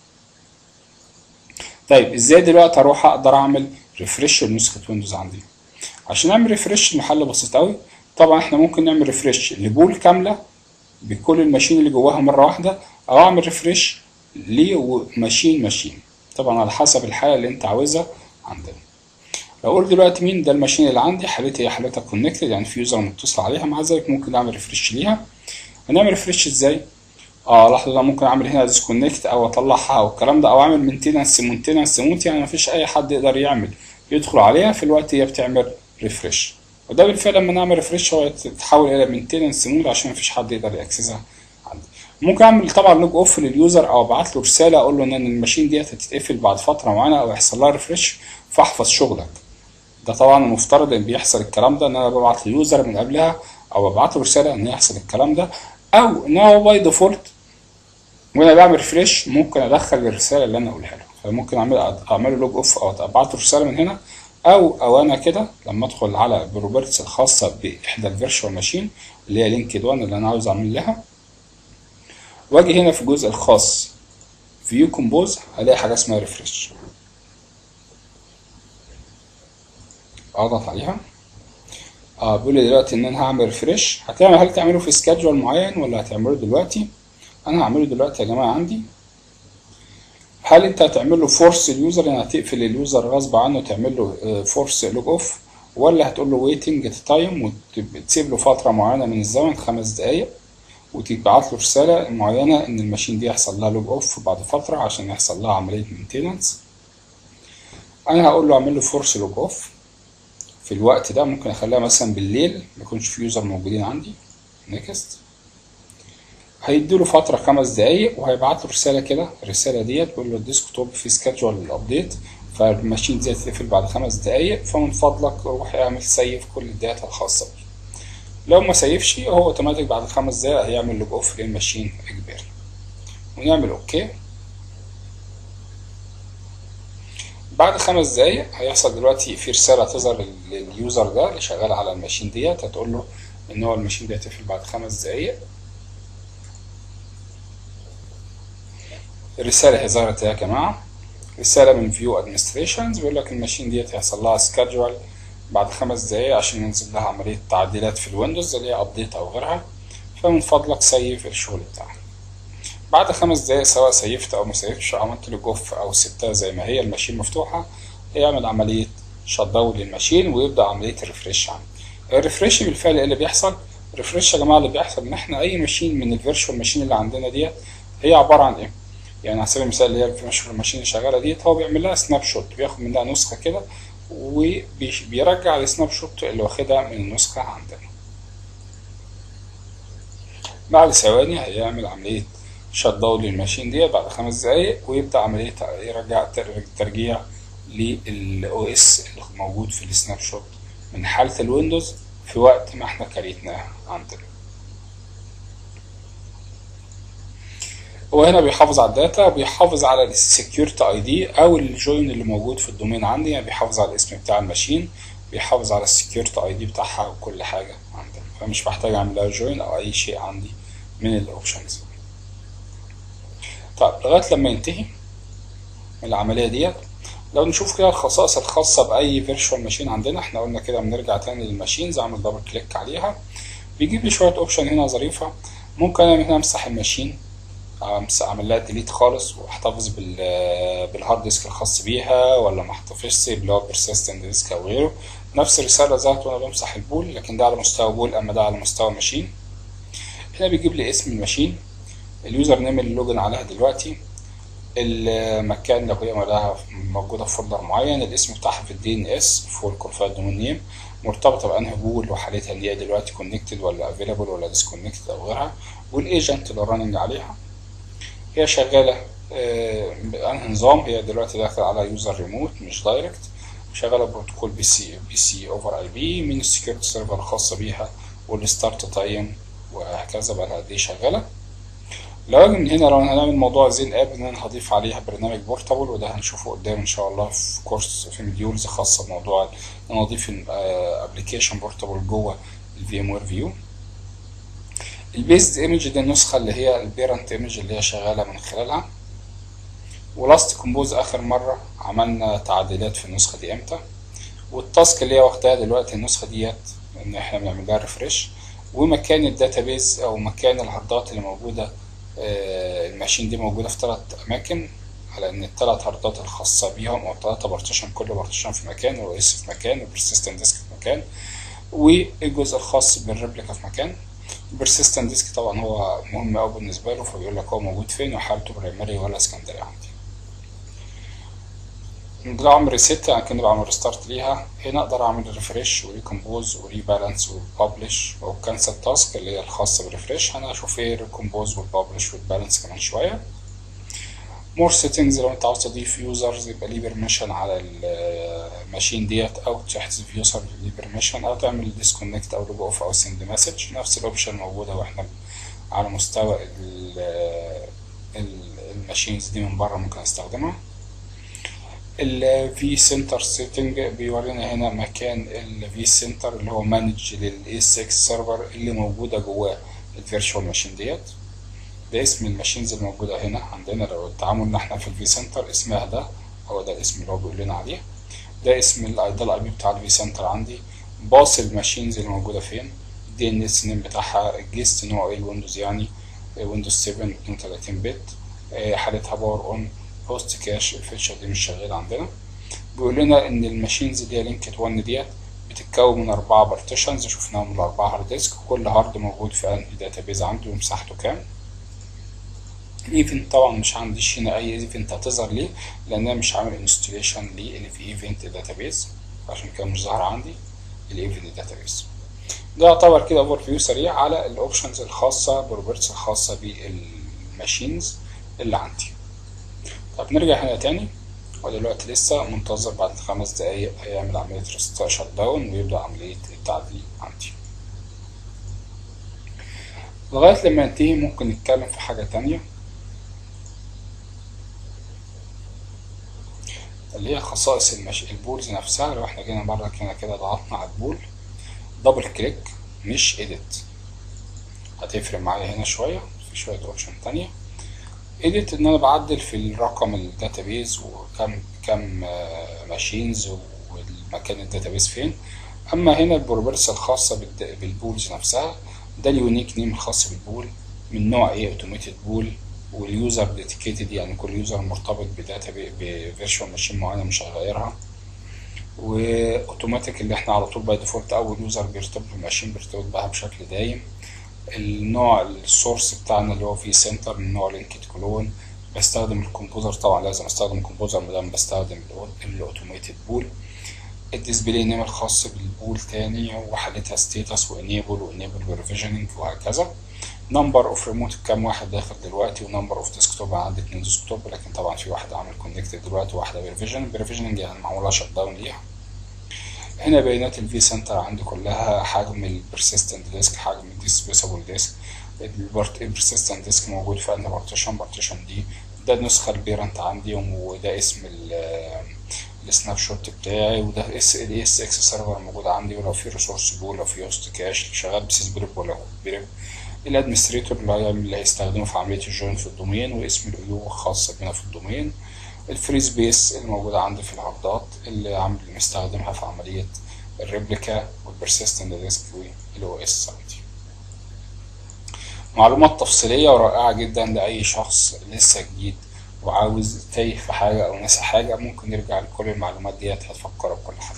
طيب ازاي دلوقتي اروح اقدر اعمل ريفرش لنسخه ويندوز عندي عشان اعمل ريفرش المحل بسيط قوي طبعا احنا ممكن نعمل ريفرش لبول كامله بكل الماشين اللي جواها مره واحده او اعمل ريفرش لماشين ماشين طبعا على حسب الحاله اللي انت عاوزها عندنا لو قلت دلوقتي مين ده الماشين اللي عندي حالتها هي حالتها كونكتد يعني في يوزر متصل عليها مع ذلك ممكن نعمل ريفرش ليها هنعمل ريفرش ازاي اه لحظه ده ممكن اعمل هنا ديسكونكت او اطلعها او الكلام ده او اعمل مينتيننس مونتيننس موت يعني مفيش اي حد يقدر يعمل يدخل عليها في الوقت هي بتعمل ريفرش وده بالفعل لما نعمل ريفرش هو يتحول الى مينتيننس مود عشان مفيش حد يقدر ياكسسها عندي ممكن اعمل طبعا لوج اوف لليوزر او ابعت له رساله اقول له ان الماشين ديت هتتقفل بعد فتره معينه او يحصل لها ريفرش فاحفظ شغلك ده طبعا المفترض ان بيحصل الكلام ده ان انا ببعت لليوزر من قبلها او ببعت له رساله ان يحصل الكلام ده او ان هو باي ديفولت وانا بعمل ريفرش ممكن ادخل الرساله اللي انا اقولها له فممكن اعمل اعمل له لوج اوف او ابعت له رساله من هنا او او انا كده لما ادخل على البروبرتيز الخاصه باحدى الفيرتشوال ماشين اللي هي لينكد 1 اللي انا عاوز اعمل لها واجي هنا في الجزء الخاص فيو كومبوز هلاقي حاجه اسمها ريفرش اضغط عليها اه بيقول لي دلوقتي ان انا هعمل ريفرش هتعمل هل تعمله في سكادجول معين ولا هتعمله دلوقتي انا هعمله دلوقتي يا جماعه عندي هل انت هتعمل له فورس اليوزر يعني هتقفل اليوزر غصب عنه وتعمل له فورس لوج اوف ولا هتقول له ويتنج تايم وتسيب له فتره معينه من الزمن خمس دقائق وتبعت له رساله معينه ان الماشين دي يحصل لها لوج اوف بعد فتره عشان يحصل لها عمليه مينتيننس انا هقول له اعمل له فورس لوج اوف في الوقت ده ممكن اخليها مثلا بالليل ما يكونش في يوزر موجودين عندي نيكست هيديله فترة خمس دقايق وهيبعت له رسالة كده الرسالة ديت بيقول له الديسكتوب في سكادجول الابديت فالماشين دي هتقفل بعد خمس دقايق فمن فضلك روح اعمل سيف كل الداتا الخاصة بيه لو ما سيفش هو اوتوماتيك بعد خمس دقايق هيعمل لوج اوف للماشين اجباري ونعمل اوكي بعد خمس دقايق هيحصل دلوقتي في رسالة تظهر لليوزر ده اللي شغال على الماشين ديت هتقول له ان هو الماشين دي هتقفل بعد خمس دقايق الرسالة هي ظهرت يا جماعة رسالة من فيو ادمنستريشنز بيقول لك الماشين ديت هيحصل لها سكادجول بعد خمس دقايق عشان ينزل لها عملية تعديلات في الويندوز اللي هي ابديت او غيرها فمن فضلك سيف الشغل بتاعك بعد خمس دقايق سواء سيفت او ما سيفتش عملت له جوف او سبتها زي ما هي الماشين مفتوحة هيعمل عملية شت داون للماشين ويبدأ عملية الريفريش عندي الريفريش بالفعل ايه اللي بيحصل الريفريش يا جماعة اللي بيحصل ان احنا اي ماشين من الفيرتشوال ماشين اللي عندنا ديت هي عبارة عن ايه يعني على سبيل المثال اللي هي الفيرشوال ماشين اللي شغاله ديت هو بيعمل لها سناب شوت بياخد منها نسخه كده وبيرجع السناب شوت اللي واخدها من النسخه عندنا بعد ثواني هيعمل عمليه شت داون للماشين ديت بعد خمس دقايق ويبدا عمليه يرجع ترجيع للاو اس اللي موجود في السناب شوت من حاله الويندوز في وقت ما احنا كريتناها عندنا وهنا بيحافظ على الداتا بيحافظ على السكيورتي اي دي او الجوين اللي موجود في الدومين عندي يعني بيحافظ على الاسم بتاع الماشين بيحافظ على السكيورتي اي دي بتاعها وكل حاجه عندنا فمش محتاج اعمل لها جوين او اي شيء عندي من الاوبشنز طيب لغايه لما ينتهي العمليه ديت لو نشوف كده الخصائص الخاصه باي فيرتشوال ماشين عندنا احنا قلنا كده بنرجع تاني للماشينز اعمل دبل كليك عليها بيجيب لي شويه اوبشن هنا ظريفه ممكن انا هنا امسح الماشين اعمل لها ديليت خالص واحتفظ بال بالهارد ديسك الخاص بيها ولا ما احتفظش اللي هو بيرسيستنت ديسك او غيره نفس الرساله ذات وانا بمسح البول لكن ده على مستوى بول اما ده على مستوى ماشين هنا بيجيب لي اسم الماشين اليوزر نيم اللي لوجن عليها دلوقتي المكان لو هي لها موجوده في فولدر معين الاسم بتاعها في الدي ان اس فول كونفايد دومين نيم مرتبطه بانهي بول وحالتها ان هي دلوقتي كونكتد ولا افيلابل ولا ديسكونكتد او غيرها والايجنت اللي راننج عليها هي شغاله بانهي نظام هي دلوقتي داخله على يوزر ريموت مش دايركت شغاله بروتوكول بي سي بي سي اوفر اي بي من السكيورتي سيرفر الخاصه بيها والستارت تايم وهكذا بقى لها قد ايه شغاله لو اجي من هنا لو هنعمل موضوع زين اب ان انا هضيف عليها برنامج بورتابل وده هنشوفه قدام ان شاء الله في كورس في مديولز خاصه بموضوع ان انا اضيف ابلكيشن بورتابل جوه الفي ام وير فيو البيزد ايمج دي النسخه اللي هي البيرنت ايمج اللي هي شغاله من خلالها ولاست كومبوز اخر مره عملنا تعديلات في النسخه دي امتى والتاسك اللي هي واخداها دلوقتي النسخه ديت ان احنا بنعمل لها ريفرش ومكان الداتابيز او مكان الهاردات اللي موجوده الماشين دي موجودة في ثلاث أماكن على إن الثلاث هاردات الخاصة بيهم أو ثلاثة بارتيشن كل بارتيشن في مكان والأو إس في مكان والبرسيستنت ديسك في مكان والجزء الخاص بالريبليكا في مكان البرسيستنت ديسك طبعا هو مهم أوي بالنسبة له فبيقول لك هو موجود فين وحالته برايمري ولا سكندري عندي لو اعمل ريسيت يعني كأني بعمل ريستارت ليها هنا اقدر اعمل ريفريش وريكمبوز وريبالانس وببلش وكانسل تاسك اللي هي الخاصه بالريفريش انا هشوف ايه الريكمبوز والببلش والبالانس كمان شويه مور سيتنجز لو انت عاوز تضيف يوزرز يبقى ليه بيرميشن على الماشين ديت او تحذف يوزر ليه بيرميشن او تعمل ديسكونكت او لوج اوف او سند مسج نفس الاوبشن موجوده واحنا على مستوى الماشينز دي من بره ممكن استخدمها الفي سنتر سيتنج بيورينا هنا مكان الفي سنتر اللي هو مانج للاي 6 سيرفر اللي موجوده جواه الفيرتشوال ماشين ديت ده اسم الماشينز الموجوده هنا عندنا لو التعامل احنا في الفي سنتر اسمها ده هو ده الاسم اللي هو بيقول لنا عليه ده اسم ده الاي بي بتاع الفي سنتر عندي باص الماشينز اللي موجوده فين الدي ان اس نيم بتاعها الجيست نوع ايه الويندوز يعني ويندوز 7 32 بت حالتها باور اون هوست كاش الفيتشر دي مش شغال عندنا بيقول لنا ان الماشينز دي لينكد 1 ديت بتتكون من اربعة بارتيشنز شفناهم من الاربعة هارد ديسك كل هارد موجود في انهي داتابيز عنده ومساحته كام الايفنت طبعا مش عنديش هنا اي ايفنت هتظهر ليه لان انا مش عامل انستليشن ليه في ايفنت داتابيز عشان كده مش ظاهر عندي الايفنت داتابيز ده يعتبر كده اوفر فيو سريع على الاوبشنز الخاصه بالروبرتس الخاصه بالماشينز اللي عندي طب نرجع هنا تاني ودلوقتي لسه منتظر بعد خمس دقايق هيعمل عملية ريستارت شت داون ويبدأ عملية التعديل عندي لغاية لما ينتهي ممكن نتكلم في حاجة تانية اللي هي خصائص المش... البولز نفسها لو احنا جينا مرة هنا كده ضغطنا على البول دبل كليك مش اديت هتفرق معايا هنا شوية في شوية اوبشن تانية اديت ان انا بعدل في الرقم الداتابيز وكم كم ماشينز والمكان الداتابيز فين اما هنا البروبرس الخاصه بالبولز نفسها ده اليونيك نيم الخاص بالبول من نوع ايه اوتوميتد بول واليوزر ديديكيتد يعني كل يوزر مرتبط بداتا بفيرشوال ماشين معينه مش هغيرها واوتوماتيك اللي احنا على طول باي ديفولت اول يوزر بيرتبط بماشين بيرتبط بها بشكل دايم النوع السورس بتاعنا اللي هو في سنتر من نوع لينكد كلون بستخدم الكمبوزر طبعا لازم استخدم الكمبوزر ما دام بستخدم الاوتوميتد بول الديسبلاي نيم الخاص بالبول تاني وحالتها ستيتس وانيبل وانيبل بروفيجننج وهكذا نمبر اوف ريموت كام واحد داخل دلوقتي ونمبر اوف ديسكتوب عندي اتنين ديسكتوب لكن طبعا في واحد عامل كونكتد دلوقتي وواحده بيرفيجن بيرفيجننج يعني معموله شت داون ليها هنا بيانات الفي سنتر عندي كلها حجم البرسيستنت ديسك حجم الديسبيسبل ديسك البرسيستنت ديسك موجود في انهي بارتيشن بارتيشن دي ده النسخه البيرنت عندي وده اسم السناب شوت بتاعي وده اس ال اس اكس سيرفر موجود عندي ولو في ريسورس بول لو في هوست كاش شغال بسيس بريب ولا بريب الادمنستريتور اللي هيستخدمه في عمليه الجوين في الدومين واسم الايو الخاصه بنا في الدومين الفري سبيس اللي موجوده عندي في الهاردات اللي عم مستخدمها في عمليه الريبليكا والبرسيستنت ديسك والاو اس عندي معلومات تفصيليه ورائعه جدا لاي شخص لسه جديد وعاوز تايه في حاجه او ناسي حاجه ممكن يرجع لكل المعلومات ديت هتفكره بكل حاجه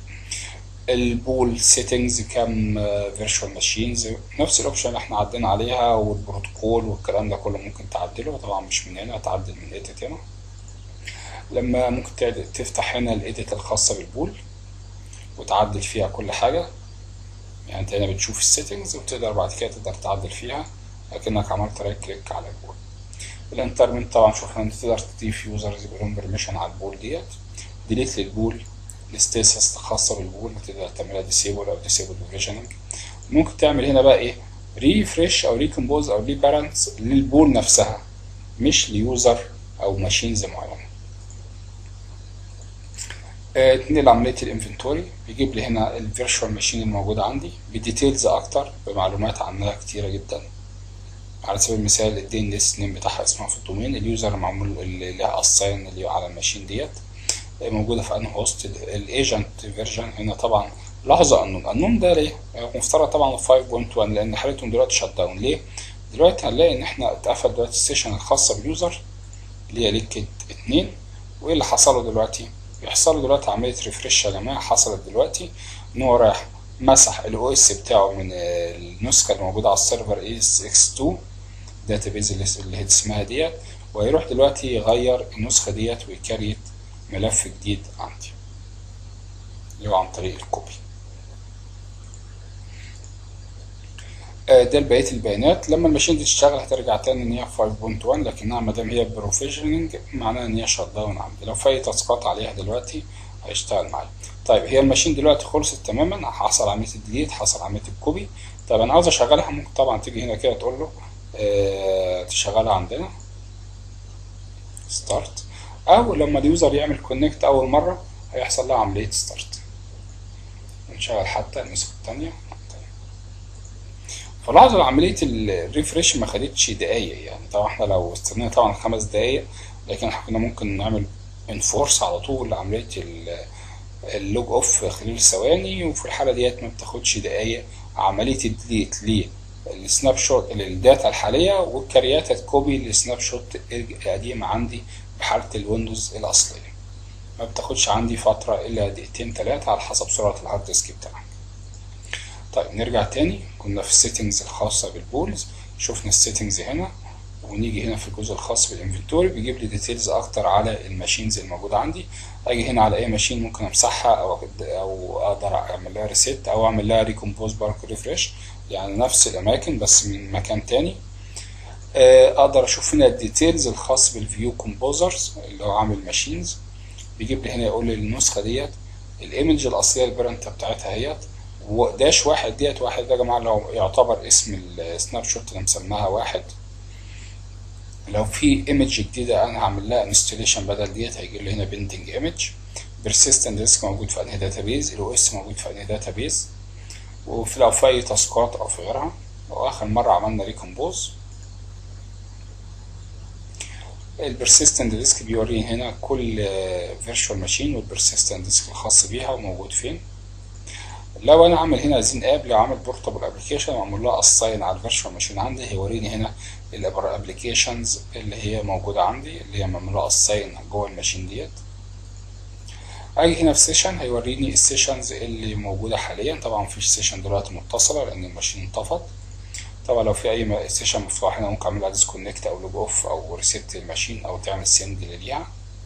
البول سيتنجز كام فيرتشوال ماشينز نفس الاوبشن اللي احنا عدينا عليها والبروتوكول والكلام ده كله ممكن تعدله طبعا مش من هنا هتعدل من ايديت هنا لما ممكن تفتح هنا الايديت الخاصه بالبول وتعدل فيها كل حاجه يعني انت هنا بتشوف السيتنجز وتقدر بعد كده تقدر تعدل فيها اكنك عملت رايت كليك على البول الانترمنت طبعا شوف انت تقدر تضيف يوزرز يبقى بيرميشن على البول ديت ديليت للبول الستيتس الخاصه بالبول تقدر تعملها ديسيبل او ديسيبل فيجننج ممكن تعمل هنا بقى ايه ريفريش او ريكمبوز او ريبالانس للبول نفسها مش ليوزر او ماشينز معينه اتنقل عمليه الانفنتوري بيجيب لي هنا الفيرتشوال ماشين الموجوده عندي بديتيلز اكتر بمعلومات عنها كتيره جدا على سبيل المثال الدي ان اس نيم بتاعها اسمها في الدومين اليوزر معمول اللي لها اساين اللي على الماشين ديت موجوده في انهي هوست الايجنت فيرجن هنا طبعا لحظه انون انون ده ليه؟ مفترض طبعا 5.1 لان حالتهم دلوقتي شت داون ليه؟ دلوقتي هنلاقي ان احنا اتقفل دلوقتي السيشن الخاصه باليوزر اللي هي لينكد 2 وايه اللي حصل له دلوقتي؟ بيحصل له دلوقتي عمليه ريفريش يا جماعه حصلت دلوقتي ان هو رايح مسح الاو اس بتاعه من النسخه اللي موجوده على السيرفر اي اس اكس 2 داتابيز اللي اسمها ديت وهيروح دلوقتي يغير النسخه ديت ويكريت ملف جديد عندي اللي هو عن طريق الكوبي ده بقيه البيانات لما الماشين دي تشتغل هترجع تاني ان هي 5.1 لكنها ما دام هي بروفيشننج معناها ان هي شت داون عندي لو في اي تاسكات عليها دلوقتي هيشتغل معايا طيب هي الماشين دلوقتي خلصت تماما حصل عمليه الديليت حصل عمليه الكوبي طب انا عاوز اشغلها ممكن طبعا تيجي هنا كده تقول له اه تشغلها عندنا ستارت او لما اليوزر يعمل كونكت اول مره هيحصل لها عمليه ستارت نشغل حتى النسخه الثانيه فلاحظوا عمليه الريفريش ما خدتش دقايق يعني طبعا احنا لو استنينا طبعا خمس دقايق لكن احنا كنا ممكن نعمل انفورس على طول عمليه اللوج اوف خلال ثواني وفي الحاله ديت ما بتاخدش دقايق عمليه الديليت للسناب شوت للداتا الحاليه والكريات الكوبي للسناب شوت القديم عندي بحاله الويندوز الاصليه ما بتاخدش عندي فتره الا دقيقتين ثلاثه على حسب سرعه الهارد ديسك بتاعك طيب نرجع تاني كنا في السيتنجز الخاصه بالبولز شفنا السيتنجز هنا ونيجي هنا في الجزء الخاص بالانفنتوري بيجيب لي ديتيلز اكتر على الماشينز الموجوده عندي اجي هنا على اي ماشين ممكن امسحها او او اقدر اعمل لها ريسيت او اعمل لها ريكومبوز بارك ريفريش يعني نفس الاماكن بس من مكان تاني اقدر اشوف هنا الديتيلز الخاص بالفيو كومبوزرز اللي هو عامل ماشينز بيجيب لي هنا يقول لي النسخه ديت الايمج الاصليه البرنت بتاعتها اهيت وداش واحد ديت واحد ده يا جماعه لو يعتبر اسم السناب شوت اللي مسماها واحد لو في ايمج جديده انا هعمل لها انستليشن بدل ديت هيجي لي هنا بيندنج ايمج بيرسيستنت ديسك موجود في انهي داتابيز الاو اس موجود في انهي داتابيز وفي لو في اي تاسكات او في غيرها واخر مره عملنا ريكومبوز البرسيستنت ديسك بيوريني هنا كل فيرتشوال ماشين والبرسيستنت ديسك الخاص بيها وموجود فين لو انا عامل هنا زين اب لو عامل بورتابل ابلكيشن وعمل لها اساين على الفيرتشوال ماشين عندي هيوريني هنا الابلكيشنز اللي هي موجوده عندي اللي هي معمول لها اساين جوه الماشين ديت اجي هنا في سيشن هيوريني السيشنز اللي موجوده حاليا طبعا مفيش سيشن دلوقتي متصله لان الماشين انطفت طبعا لو في اي سيشن مفتوح هنا ممكن اعملها ديسكونكت او لوج اوف او ريسيت الماشين او تعمل سند ليها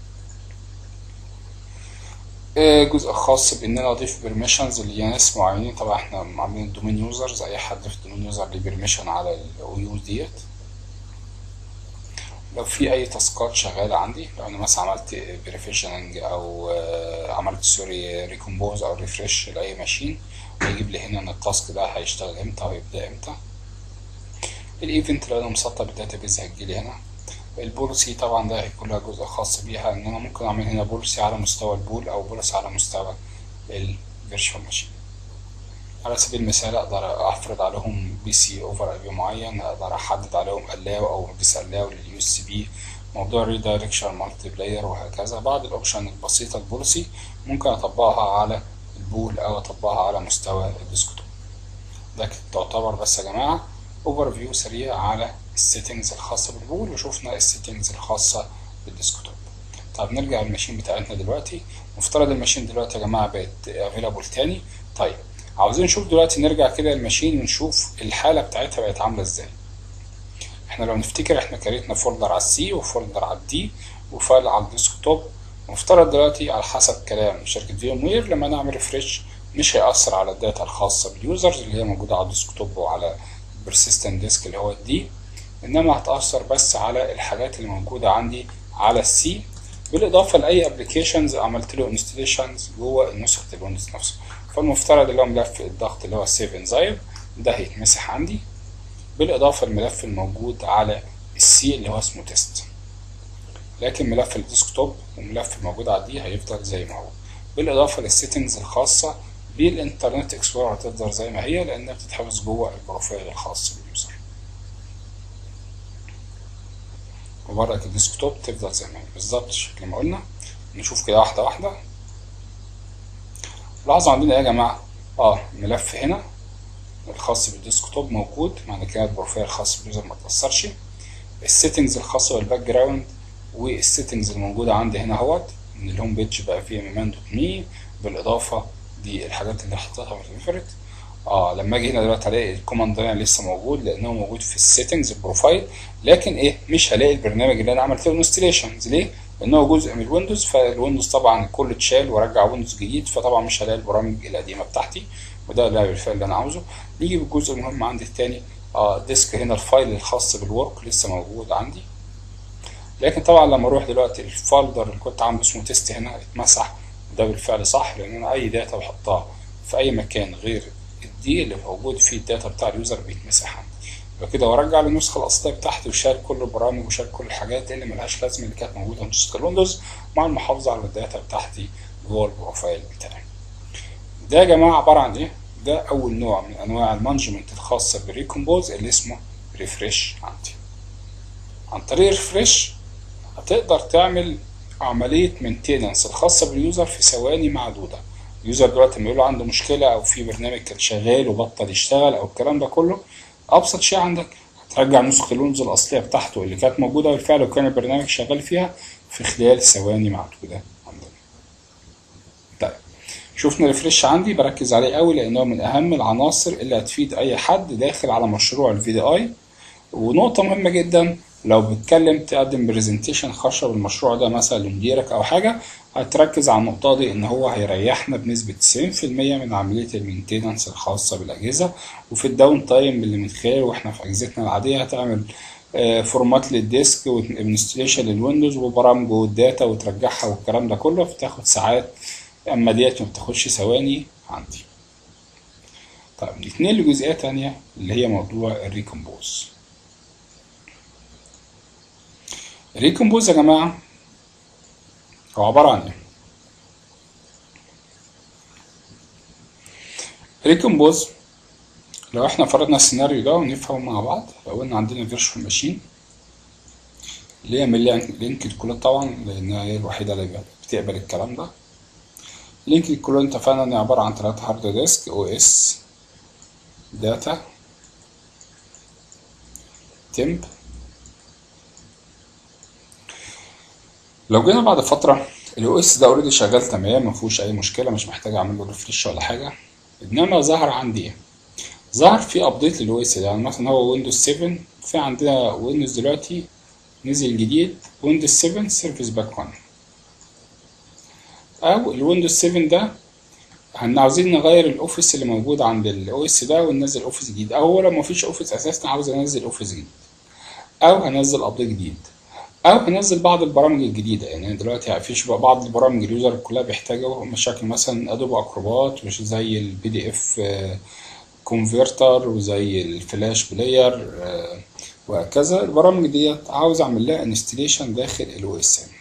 جزء خاص بان انا اضيف بيرميشنز لناس معينين طبعا احنا عاملين الدومين يوزرز اي حد في الدومين يوزر ليه بيرميشن على الاو يو ديت لو في اي تاسكات شغاله عندي لو انا مثلا عملت فيريفيشننج او عملت سوري ريكومبوز او ريفرش لاي ماشين ويجيب لي هنا ان التاسك ده هيشتغل امتى ويبدا امتى الايفنت لو انا مسطب الداتابيز هتجيلي هنا البوليسي طبعا ده هيكون لها جزء خاص بيها ان انا ممكن اعمل هنا بوليسي على مستوى البول او بوليسي على مستوى الفيرشوال ماشين على سبيل المثال اقدر افرض عليهم بي سي اوفر اي بي معين اقدر احدد عليهم الاو او ديس الاو لليو اس بي موضوع ريدايركشن مالتي بلاير وهكذا بعض الاوبشن البسيطه البوليسي ممكن اطبقها على البول او اطبقها على مستوى الديسكتوب ده تعتبر بس يا جماعه اوفر فيو سريع على السيتنجز الخاصه بالبول وشوفنا السيتنجز الخاصه بالديسكتوب طب نرجع للماشين بتاعتنا دلوقتي مفترض الماشين دلوقتي يا جماعه بقت افيلابل تاني طيب عاوزين نشوف دلوقتي نرجع كده الماشين ونشوف الحالة بتاعتها بقت عاملة ازاي احنا لو نفتكر احنا كريتنا فولدر على السي وفولدر على الدي وفايل على الديسكتوب مفترض دلوقتي على حسب كلام شركة فيم وير لما نعمل ريفريش مش هيأثر على الداتا الخاصة باليوزرز اللي هي موجودة على الديسكتوب وعلى البرسيستنت ديسك اللي هو الدي انما هتأثر بس على الحاجات اللي موجودة عندي على السي بالاضافة لاي ابلكيشنز عملت له انستليشنز جوه نسخة الويندوز نفسه فالمفترض اللي هو ملف الضغط اللي هو السيف انزايم ده هيتمسح عندي بالاضافة للملف الموجود على السي اللي هو اسمه تيست لكن ملف الديسكتوب والملف الموجود على الدي هيفضل زي ما هو بالاضافة للسيتنجز الخاصة بالانترنت اكسبلورر هتفضل زي ما هي لانها بتتحفظ جوه البروفايل الخاص باليوزر وبرك الديسكتوب تفضل زي ما هي بالظبط شكل ما قلنا نشوف كده واحدة واحدة لاحظوا عندنا ايه يا جماعة اه ملف هنا الخاص بالديسكتوب موجود معنى كده البروفايل الخاص باليوزر ما تأثرش السيتنجز الخاصة بالباك جراوند والسيتنجز الموجودة عندي هنا اهوت ان الهوم بيج بقى فيه ميمان دوت مي بالاضافة دي الحاجات اللي حطيتها في الفيفوريت اه لما اجي هنا دلوقتي الاقي الكوماند لاين لسه موجود لانه موجود في السيتنجز البروفايل لكن ايه مش هلاقي البرنامج اللي انا عملت له انستليشنز ليه؟ لان هو جزء من الويندوز فالويندوز طبعا كله اتشال ورجع ويندوز جديد فطبعا مش هلاقي البرامج القديمه بتاعتي وده اللي بالفعل اللي انا عاوزه نيجي بالجزء المهم عندي التاني اه ديسك هنا الفايل الخاص بالورك لسه موجود عندي لكن طبعا لما اروح دلوقتي الفولدر اللي كنت عامله اسمه تيست هنا اتمسح ده بالفعل صح لان انا اي داتا بحطها في اي مكان غير الدي اللي موجود فيه الداتا بتاع اليوزر بيتمسح عندي يبقى كده وارجع للنسخه الاصليه بتاعتي وشال كل البرامج وشال كل الحاجات اللي ملهاش لازمه اللي كانت موجوده في نسخه الويندوز مع المحافظه على الداتا بتاعتي جوه البروفايل بتاعي ده يا جماعه عباره عن ايه ده اول نوع من انواع المانجمنت الخاصه بالريكومبوز اللي اسمه ريفريش عندي عن طريق ريفريش هتقدر تعمل عمليه مينتيننس الخاصه باليوزر في ثواني معدوده اليوزر دلوقتي لما يقول له عنده مشكله او في برنامج كان شغال وبطل يشتغل او الكلام ده كله ابسط شيء عندك هترجع نسخه الويندوز الاصليه بتاعته اللي كانت موجوده بالفعل وكان البرنامج شغال فيها في خلال ثواني معدوده عندنا طيب شفنا ريفريش عندي بركز عليه قوي لانه من اهم العناصر اللي هتفيد اي حد داخل على مشروع الفي دي اي ونقطه مهمه جدا لو بتكلم تقدم برزنتيشن خاصه بالمشروع ده مثلا لمديرك او حاجه هتركز على النقطه دي ان هو هيريحنا بنسبه 90% من عمليه المينتيننس الخاصه بالاجهزه وفي الداون تايم اللي من خلاله واحنا في اجهزتنا العاديه هتعمل فورمات للديسك وانستليشن للويندوز وبرامج والداتا وترجعها والكلام ده كله بتاخد ساعات اما ديت ما بتاخدش ثواني عندي طيب نتنقل لجزئيه تانية اللي هي موضوع الريكومبوز الريكومبوز يا جماعه هو عبارة عن ايه؟ ريكومبوز لو احنا فرضنا السيناريو ده ونفهم مع بعض لو قلنا عندنا فيرشوال ماشين اللي هي من لينك الكلود طبعا لانها هي الوحيدة اللي بتقبل الكلام ده لينك الكلود اتفقنا ان عبارة عن تلاتة هارد ديسك او اس داتا تمب لو جينا بعد فترة الاو اس ده اوريدي شغال تمام ما فيهوش اي مشكلة مش محتاج اعمل له ريفريش ولا حاجة انما ظهر عندي ايه ظهر في ابديت للاو اس يعني مثلا هو ويندوز 7 في عندنا ويندوز دلوقتي نزل جديد ويندوز 7 سيرفيس باك 1 او الويندوز 7 ده احنا عاوزين نغير الاوفيس اللي موجود عند الاو اس ده وننزل اوفيس جديد او لو مفيش اوفيس اساسا عاوز انزل اوفيس جديد او هنزل ابديت جديد او هنزل بعض البرامج الجديده يعني دلوقتي في بعض البرامج اليوزر كلها بيحتاجوا مشاكل مثلا ادوب اكروبات مش زي البي دي اف كونفرتر وزي الفلاش بلاير وهكذا البرامج ديت عاوز اعمل لها انستليشن داخل الاو اس ام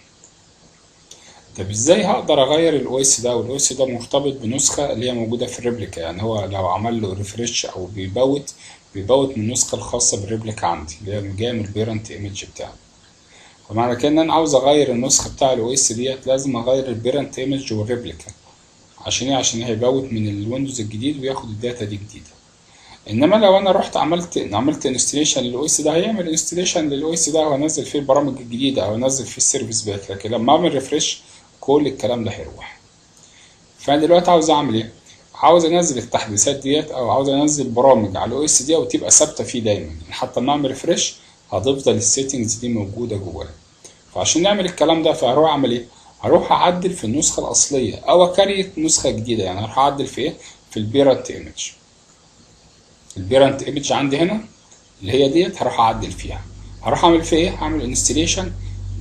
طب ازاي هقدر اغير الاو اس ده والاو اس ده مرتبط بنسخه اللي هي موجوده في الريبليكا يعني هو لو عمل له ريفريش او بيبوت بيبوت من النسخه الخاصه بالريبليكا عندي اللي هي جايه من البيرنت ايمج بتاعي فمعنى كده ان انا عاوز اغير النسخه بتاع الاو اس ديت لازم اغير البيرنت ايمج والريبليكا عشان ايه عشان هيبوت من الويندوز الجديد وياخد الداتا دي جديده انما لو انا رحت عملت عملت انستليشن للاو اس ده هيعمل انستليشن للاو اس ده وهنزل فيه البرامج الجديده او انزل فيه السيرفيس باك لكن لما اعمل ريفريش كل الكلام ده هيروح فانا دلوقتي عاوز اعمل ايه عاوز انزل التحديثات ديت او عاوز انزل برامج على الاو اس دي وتبقى ثابته فيه دايما يعني حتى لما اعمل ريفريش هتفضل السيتنجز دي موجوده جواه فعشان نعمل الكلام ده فهروح اعمل ايه هروح اعدل في النسخه الاصليه او اكريت نسخه جديده يعني هروح اعدل في ايه في البيرنت ايمج البيرنت ايمج عندي هنا اللي هي ديت هروح اعدل فيها هروح اعمل فيها ايه هعمل انستليشن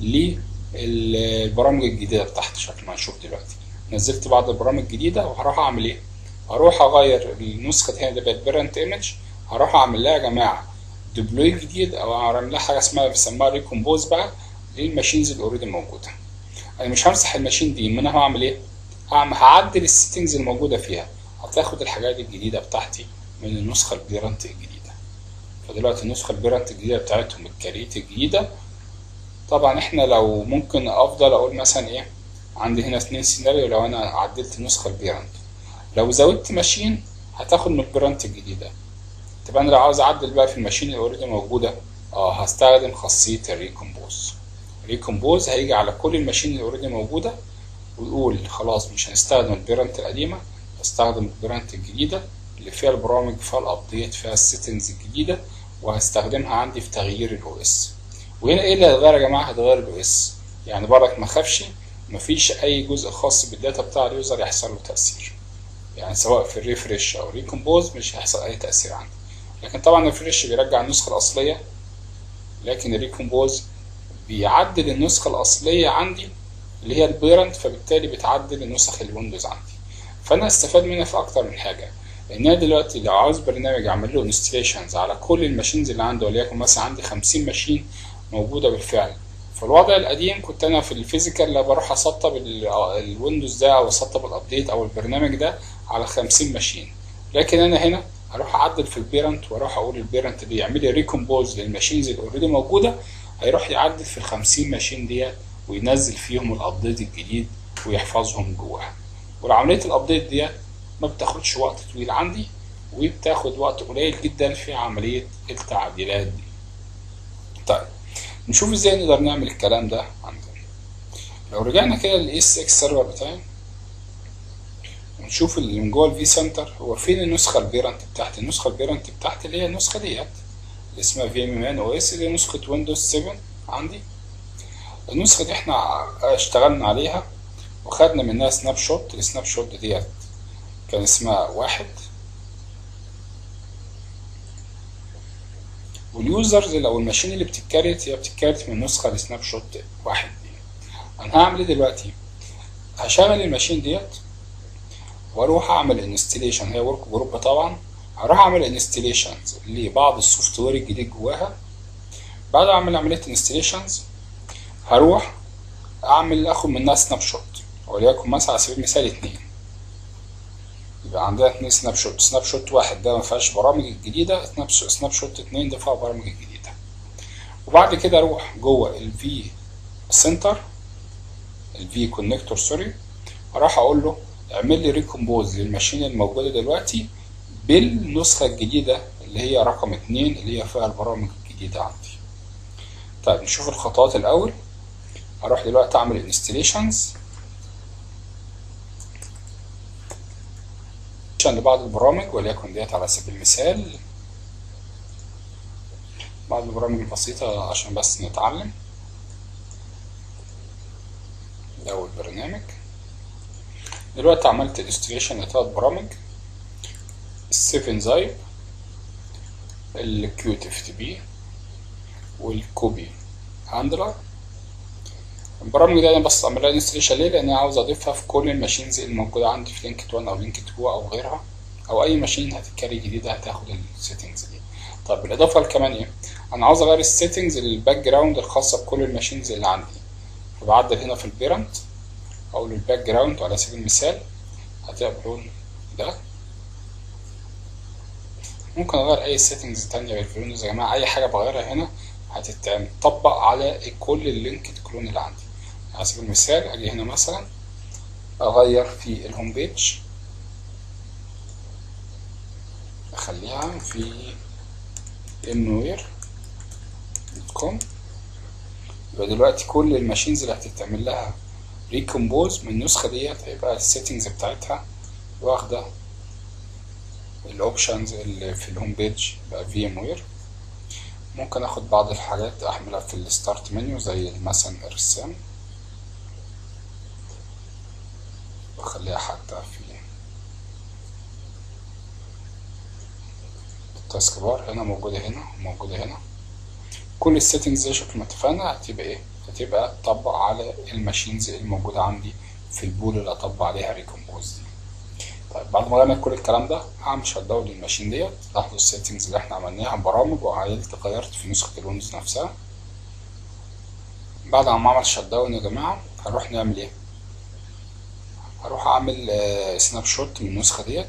للبرامج الجديده بتاعتي شكل ما هنشوف دلوقتي نزلت بعض البرامج الجديده وهروح اعمل ايه هروح اغير النسخه هنا اللي بقت بيرنت ايمج هروح اعمل لها يا جماعه ديبلوي جديد او اعمل لها حاجه اسمها بيسموها ريكومبوز بقى للماشينز اللي اوريدي موجوده انا مش همسح الماشين دي ما انا هعمل ايه هعمل هعدل السيتنجز الموجوده فيها هتاخد الحاجات الجديده بتاعتي من النسخه البيرنت الجديده فدلوقتي النسخه البيرنت الجديده بتاعتهم الكريت الجديده طبعا احنا لو ممكن افضل اقول مثلا ايه عندي هنا اتنين سيناريو لو انا عدلت النسخه البيرنت لو زودت ماشين هتاخد من البيرنت الجديده طب انا لو عاوز اعدل بقى في الماشين اللي اوريدي موجوده اه هستخدم خاصيه الريكومبوز ريكومبوز هيجي على كل الماشين اللي اوريدي موجوده ويقول خلاص مش هنستخدم البيرنت القديمه هستخدم البيرنت الجديده اللي فيها البرامج فيها الابديت فيها السيتنجز الجديده وهستخدمها عندي في تغيير الاو اس وهنا ايه اللي هيتغير يا جماعه هتغير الاو اس يعني برك ما خافش مفيش اي جزء خاص بالداتا بتاع اليوزر يحصل له تاثير يعني سواء في الريفريش او ريكومبوز مش هيحصل اي تاثير عندي لكن طبعا الريفريش بيرجع النسخه الاصليه لكن الريكومبوز بيعدل النسخه الاصليه عندي اللي هي البيرنت فبالتالي بتعدل النسخ الويندوز عندي فانا استفاد منها في اكتر من حاجه لان انا دلوقتي لو عاوز برنامج اعمل له انستليشنز على كل الماشينز اللي عنده وليكن مثلا عندي 50 ماشين موجوده بالفعل في الوضع القديم كنت انا في الفيزيكال لا بروح اسطب الويندوز ده او اسطب الابديت او البرنامج ده على 50 ماشين لكن انا هنا هروح اعدل في البيرنت واروح اقول البيرنت دي يعمل لي ريكومبوز للماشينز اللي اوريدي موجوده هيروح يعدل في ال 50 ماشين ديت وينزل فيهم الابديت الجديد ويحفظهم جواها وعمليه الابديت ديت ما بتاخدش وقت طويل عندي وبتاخد وقت قليل جدا في عمليه التعديلات دي طيب نشوف ازاي نقدر نعمل الكلام ده عندنا لو رجعنا كده للاس اكس سيرفر بتاعي ونشوف اللي من جوه الفي سنتر هو فين النسخه البيرنت بتاعتي النسخه البيرنت بتاعتي اللي هي النسخه ديت اللي اسمها في ام ام او اس اللي هي نسخه ويندوز 7 عندي النسخه دي احنا اشتغلنا عليها وخدنا منها سناب شوت السناب شوت ديت كان اسمها واحد واليوزرز او الماشين اللي بتتكريت هي بتتكريت من نسخه السناب شوت واحد دي انا هعمل ايه دلوقتي هشغل الماشين ديت واروح اعمل انستليشن هي ورك جروب طبعا هروح اعمل انستليشنز لبعض السوفت وير الجديد جواها بعد ما اعمل عمليه انستليشنز هروح اعمل اخد منها سناب شوت وليكن مثلا على سبيل المثال اتنين يبقى عندنا اتنين سناب شوت سناب شوت واحد ده ما فيهاش برامج جديدة سناب سناب شوت اتنين ده فيها برامج جديدة وبعد كده اروح جوه الفي سنتر الفي كونكتور سوري اروح اقول له اعمل لي ريكومبوز للماشين الموجودة دلوقتي بالنسخة الجديدة اللي هي رقم اتنين اللي هي فيها البرامج الجديدة عندي طيب نشوف الخطوات الاول هروح دلوقتي اعمل انستليشنز لبعض البرامج وليكن ديت على سبيل المثال بعض البرامج البسيطة عشان بس نتعلم ده أول برنامج دلوقتي عملت illustration لثلاث برامج السيفن زايب الكيوت اف تي بي والكوبي هاندلر البرامج دي انا بس اعمل لها انستليشن ليه لان انا عاوز اضيفها في كل الماشينز اللي موجوده عندي في لينكد 1 او لينكد 2 او غيرها او اي ماشين هتتكري جديده هتاخد السيتنجز دي طب بالاضافه لكمان ايه انا عاوز اغير السيتنجز للباك جراوند الخاصه بكل الماشينز اللي عندي فبعدل هنا في البيرنت او للباك جراوند على سبيل المثال هتبقى باللون ده ممكن اغير اي سيتنجز تانية بالفلونز يا جماعه اي حاجه بغيرها هنا هتتطبق على كل اللينكد كلون اللي عندي على سبيل المثال اجي هنا مثلا اغير في الهوم بيج اخليها في انوير دوت كوم يبقى دلوقتي كل الماشينز اللي هتتعمل لها ريكومبوز من النسخه ديت هيبقى السيتنجز بتاعتها واخده الاوبشنز اللي في الهوم بيج بقى في ام وير ممكن اخد بعض الحاجات احملها في الستارت منيو زي مثلا الرسام واخليها حتى في التاسك بار هنا موجودة هنا وموجودة هنا كل السيتنجز زي شكل ما اتفقنا هتبقى ايه هتبقى تطبق على الماشينز الموجودة عندي في البول اللي اطبق عليها ريكومبوز دي طيب بعد ما غيرنا كل الكلام ده هعمل شت داون للماشين ديت لاحظوا السيتنجز اللي احنا عملناها برامج وعيلت غيرت في نسخة الويندوز نفسها بعد ما اعمل شت داون يا جماعة هنروح نعمل ايه هروح اعمل آه سناب شوت من النسخة ديت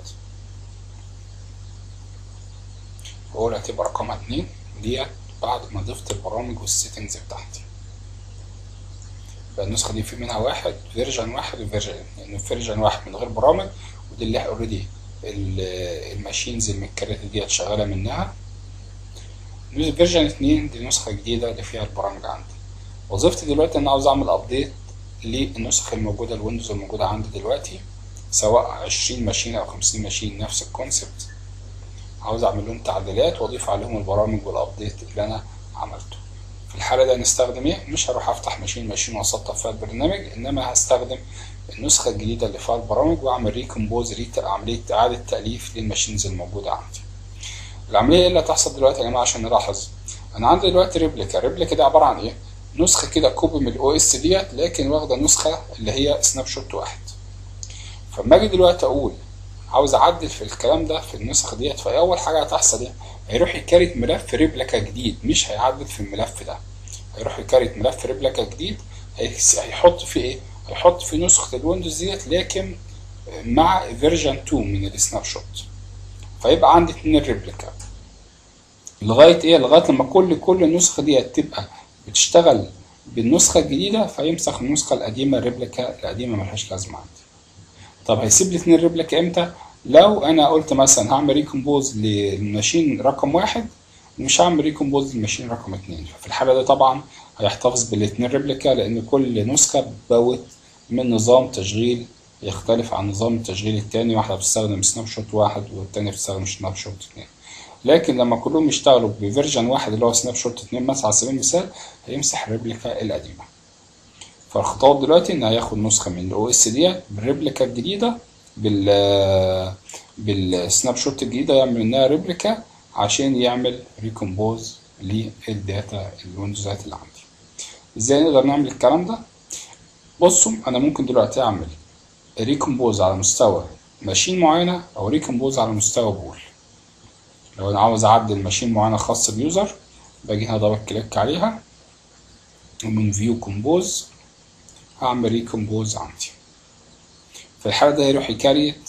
واقول هتبقى رقمها اتنين ديت بعد ما ضفت البرامج والسيتنجز بتاعتي يبقى النسخة دي في منها واحد فيرجن واحد وفيرجن يعني فيرجن واحد من غير برامج ودي اللي اوريدي الماشينز المتكريتة ديت شغالة منها فيرجن اتنين دي نسخة جديدة اللي فيها البرامج عندي وظيفتي دلوقتي ان عاوز اعمل ابديت للنسخ الموجودة الويندوز الموجودة عندي دلوقتي سواء عشرين ماشين او خمسين ماشين نفس الكونسبت عاوز اعمل لهم تعديلات واضيف عليهم البرامج والابديت اللي انا عملته في الحالة دي هنستخدم ايه مش هروح افتح ماشين ماشين واسطب فيها البرنامج انما هستخدم النسخة الجديدة اللي فيها البرامج واعمل ريكومبوز ريت عملية اعادة تأليف للماشينز الموجودة عندي العملية اللي هتحصل دلوقتي يا جماعة عشان نلاحظ انا عندي دلوقتي ريبليكا ريبليكا دي عبارة عن ايه نسخة كده كوبي من الاو اس ديت لكن واخدة نسخة اللي هي سناب شوت واحد فلما اجي دلوقتي اقول عاوز اعدل في الكلام ده في النسخ ديت فاول حاجه هتحصل ايه هيروح يكريت ملف ريبليكا جديد مش هيعدل في الملف ده هيروح يكريت ملف ريبليكا جديد هيحط فيه ايه هيحط فيه نسخه الويندوز ديت لكن مع فيرجن 2 من السناب شوت فيبقى عندي اتنين ريبليكا لغايه ايه لغايه لما كل كل النسخه ديت تبقى بتشتغل بالنسخه الجديده فيمسح النسخه القديمه الريبليكا القديمه ملهاش لازمه عندي طب هيسيب لي اتنين ريبليكا امتى لو انا قلت مثلا هعمل ريكومبوز للماشين رقم واحد ومش هعمل ريكومبوز للماشين رقم اتنين في الحالة دي طبعا هيحتفظ بالاتنين ريبليكا لان كل نسخة بوت من نظام تشغيل يختلف عن نظام التشغيل التاني واحدة بتستخدم سناب شوت واحد والتانية بتستخدم سناب شوت اتنين لكن لما كلهم يشتغلوا بفيرجن واحد اللي هو سناب شوت اتنين مثلا على سبيل المثال هيمسح الريبليكا القديمة فالخطوات دلوقتي ان هياخد نسخه من الاو اس ديت بالريبليكا الجديده بال بالسناب شوت الجديده يعمل منها ريبليكا عشان يعمل ريكومبوز للداتا الويندوزات اللي عندي ازاي نقدر نعمل الكلام ده بصوا انا ممكن دلوقتي اعمل ريكومبوز على مستوى ماشين معينه او ريكومبوز على مستوى بول لو انا عاوز اعدل ماشين معينه خاصه بيوزر باجي هنا دبل كليك عليها ومن فيو كومبوز هعمل ريكومبوز عندي في الحالة ده هيروح يكريت